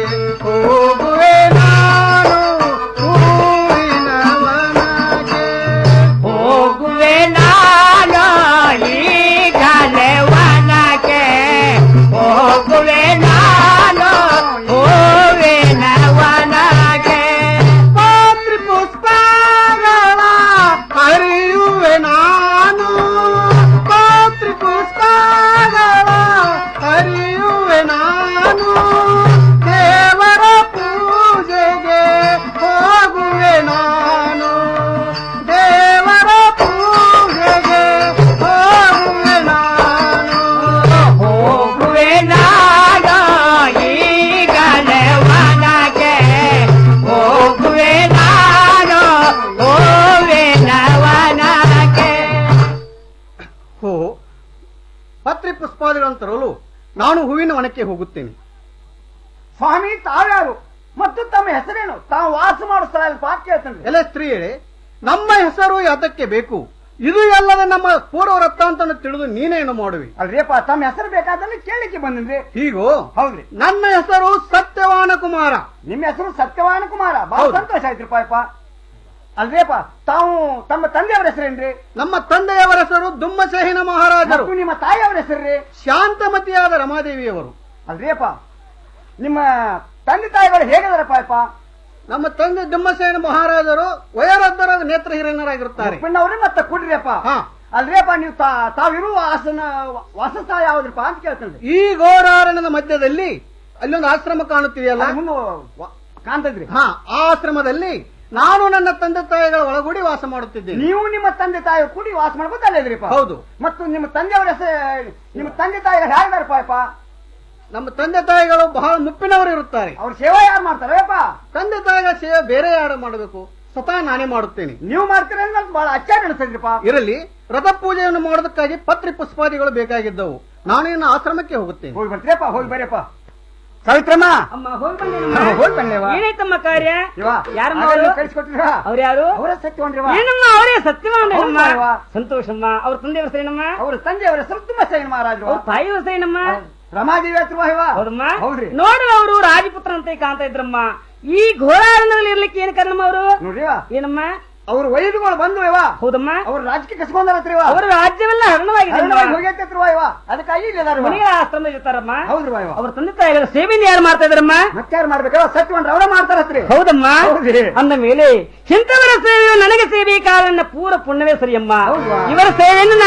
ಹೋಗುವೆ ನಾನು ಹೂವಿನ ವನಕ್ಕೆ ಹೋಗುವೆ ನಾನು ಈಗಲೇ ವನಕ್ಕೆ ಹೋಗುವೆ ನಾನು ಹೂವಿನ ವನಕ್ಕೆ ಪಾತ್ರಿ ಪುಷ್ಪಗಳ ಹರಿಯುವೆ ನಾನು ಪಾತ್ರಿ ಪುಷ್ಪಗಳ ಹರಿಯುವೆ ನಾನು ದೇವರ ಪೂಜೆಗೆ ಹೋಗುವೆ ನಾನು ದೇವರ ಪೂಜೆಗೆ ಹೋಗುವೆ ನಾನು ಹೋಗುವೆ ನಾನು ಈಗಲೇ ವನಕ್ಕೆ ಹೋಗುವೆ ನಾನು ಹೂವಿನ ವನಕ್ಕೆ ಹೋ ಪತ್ರಿ ಪುಷ್ಪಾದಿಗಳನ್ನು ತರಲು ನಾನು ಹೂವಿನ ವನಕ್ಕೆ ಹೋಗುತ್ತೇನೆ ಸ್ವಾಮಿ ತಾವ್ಯಾರು ಮತ್ತು ತಮ್ಮ ಹೆಸರೇನು ತಾವು ವಾಸ ಮಾಡೋ ಸ್ಥಳ ಎಲ್ಲಿ ಪಾಕ್ ಕೇಳ್ತೇನೆ ಎಲೆ ಸ್ತ್ರೀಯರೇ ನಮ್ಮ ಹೆಸರು ಯಾತಕ್ಕೆ ಬೇಕು ಇದು ಎಲ್ಲದ ನಮ್ಮ ಪೂರ್ವ ವೃತ್ತಾಂತನ ತಿಳಿದು ನೀನೇನು ಮಾಡುವಿ ಅಲ್ರಿಯಪ್ಪ ತಮ್ಮ ಹೆಸರು ಬೇಕಾದಲ್ಲಿ ಕೇಳಿಕ್ಕೆ ಬಂದಿದ್ರಿ ಹೀಗೋ ಹೌದ್ರಿ ನನ್ನ ಹೆಸರು ಸತ್ಯವಾನ ಕುಮಾರ ನಿಮ್ಮ ಹೆಸರು ಸತ್ಯವಾನ ಕುಮಾರ ಬಹಳ ಹೌದು. ಸಂತೋಷ ಆಯ್ತ್ರಿಪ್ಪ ಯಪ್ಪ ಅಲ್ರಿಯಪ್ಪ ತಾವು ತಮ್ಮ ತಂದೆಯವರ ಹೆಸರೇನ್ರಿ ನಮ್ಮ ತಂದೆಯವರ ಹೆಸರು ದುಮ್ಮಸೇಹಿನ ಮಹಾರಾಜರು ಮತ್ತು ನಿಮ್ಮ ತಾಯಿಯವರ ಹೆಸರ್ರಿ ಶಾಂತಮತಿಯಾದ ರಮಾದೇವಿಯವರು ಅಲ್ರಿಯಪ್ಪ ನಿಮ್ಮ ತಂದೆ ತಾಯಿಗಳು ಹೇಗಿದಾರಪ್ಪ ಯಪ್ಪ ನಮ್ಮ ತಂದೆ ದುಮ್ಮಸೇನ ಮಹಾರಾಜರು ವಯೋವೃದ್ಧರ ನೇತ್ರ ಹಿರಿಯರಾಗಿರುತ್ತಾರೆ ಅವ್ರಿ ಮತ್ತೆ ಕುಡ್ರಿಯಪ್ಪ ಅಲ್ರಿಯಪ್ಪ ನೀವು ತಾ- ತಾವಿರುವ ಆಸನ ವಾಸಸ್ಥಳ ಯಾವ್ದ್ರಪ್ಪ ಅಂತ ಕೇಳ್ತೇನೆ ಈ ಘೋರಾರಣ್ಯದ ಮಧ್ಯದಲ್ಲಿ ಅಲ್ಲೊಂದು ಆಶ್ರಮ ಕಾಣುತ್ತಿದೆಯಲ್ಲ ಕಾಣ್ತದ್ರಿ ಹಾ ಆ ಆಶ್ರಮದಲ್ಲಿ ನಾನು ನನ್ನ ತಂದೆ ತಾಯಿಗಳ ಒಳಗೂಡಿ ವಾಸ ಮಾಡುತ್ತಿದ್ದೇನೆ ನೀವು ನಿಮ್ಮ ತಂದೆ ತಾಯಿ ಕೂಡಿ ವಾಸ ಮಾಡ್ಬೋದು ಅಲ್ಲಿದ್ರಿಪ್ಪ ಹೌದು ಮತ್ತು ನಿಮ್ಮ ತಂದೆಯವರ ಹೆಸರು ನಿಮ್ಮ ತಂದೆ ತಾಯಿಗಳು ಹೇಗಿದಾರಪ್ಪ ಯಪ್ಪ ನಮ್ಮ ತಂದೆ ತಾಯಿಗಳು ಬಹಳ ಮುಪ್ಪಿನವರು ಇರುತ್ತಾರೆ ಅವ್ರ ಸೇವೆ ಯಾರು ಮಾಡ್ತಾರಪ್ಪ ತಂದೆ ತಾಯಿಗಳ ಸೇವೆ ಬೇರೆ ಯಾರು ಮಾಡಬೇಕು ಸ್ವತಃ ನಾನೇ ಮಾಡುತ್ತೇನೆ ನೀವು ಮಾಡ್ತೀರ ಅಂದ್ರೆ ಬಹಳ ಅಚ್ಚಾರ ಅನಿಸ್ತದ್ರಿಪ್ಪ ಇರಲಿ ರಥ ಪೂಜೆಯನ್ನು ಮಾಡೋದಕ್ಕಾಗಿ ಪತ್ರಿ ಪುಷ್ಪಾದಿಗಳು ಬೇಕಾಗಿದ್ದವು ನಾನು ಇನ್ನು ಆಶ್ರಮಕ್ಕೆ ಹೋಗುತ್ತೇನೆ ಹೋಗಿ ಬರ್ತೀರಪ್ಪ ಹೋಗಿ ಬರ್ರಿಯಪ್ಪ ಸಾವಿತ್ರಮ್ಮ ಅಮ್ಮ ಹೋಗಿ ಹಾ, ಹೋಗಿ ಬಂದೇವ. ಏನಾಯ್ತಮ್ಮ ಕಾರ್ಯ ಇವ, ಯಾರಮ್ಮ ಆಗಲೇ ಅವರು ಕಳಿಸ್ಕೊಟ್ಟಿರ ಅವ್ರು ಯಾರು ಅವರ ಸತ್ಯವಂಡ್ರಿವ ಏನಮ್ಮ ಅವರೇ ಸತ್ಯವಾನಮ್ಮ ಹೌದು, ಅವ್ವ. ಸಂತೋಷಮ್ಮ ಅವ್ರ ತಂದೆ ಹೆಸರೇನಮ್ಮ ಅವ್ರ ತಂದೆಯವರ ಹೆಸರು ತುಂಬಾ ಸೈನ್ ಮಹಾರಾಜರು ಅವ್ರ ತಾಯಿ ಹೆಸರೇನಮ್ಮ ರಮಾದೇವಿ ಹತ್ರ ಇವ ಹೌದಮ್ಮ ಹೌದ್ರಿ ನೋಡು ಅವರು ರಾಜಪುತ್ರ ಅಂತ ಕಾಣ್ತಾ ಇದ್ರಮ್ಮ ಈ ಘೋರಾರಣದಲ್ಲಿ ಇರ್ಲಿಕ್ಕೆ ಏನ್ ಕಾರಣಮ್ಮ ಅವರು ನೋಡ್ರಿವ ಏನಮ್ಮ ಅವ್ರ ವೈದ್ಯಗಳು ಬಂದು ಇವ ಹೌದಮ್ಮ ಅವ್ರ ರಾಜಕೀಯ ಕಸ್ಕೊಂಡಾರತ್ರಿ ಇವ ಅವರ ರಾಜ್ಯವೆಲ್ಲ ಹರಣವಾಗಿದೆ ಹರಣವಾಗಿ ಹೋಗೈತತ್ರಿ ಇವ ಅದಕ್ಕಾಗಿ ಇಲ್ಲಿ ಅದಾರ ಇವ. ಮನೆಗಳ ಆಶ್ರಮ ಇರ್ತಾರಮ್ಮ ಹೌದ್ರಿ ಇವ ಅವ್ರ ತಂದೆ ತಾಯಿಗಳ ಸೇವೆಯನ್ನು ಯಾರು ಮಾಡ್ತಾ ಇದ್ರಮ್ಮ ಮತ್ತಾರು ಮಾಡ್ಬೇಕವ ಸತ್ಯವಂಡ್ರ ಅವರ ಮಾಡ್ತಾರತ್ರಿ ಹೌದಮ್ಮ ಹೌದ್ರಿ. ಅಂದ ಮೇಲೆ ಇಂಥವರ ಸೇವೆಯು ನನಗೆ ಸೇವೆ ಕಾರಣ ಪೂರ ಪುಣ್ಯವೇ ಸರಿಯಮ್ಮ ಹೌದ್ವಾ? ಇವರ ಸೇವೆಯನ್ನು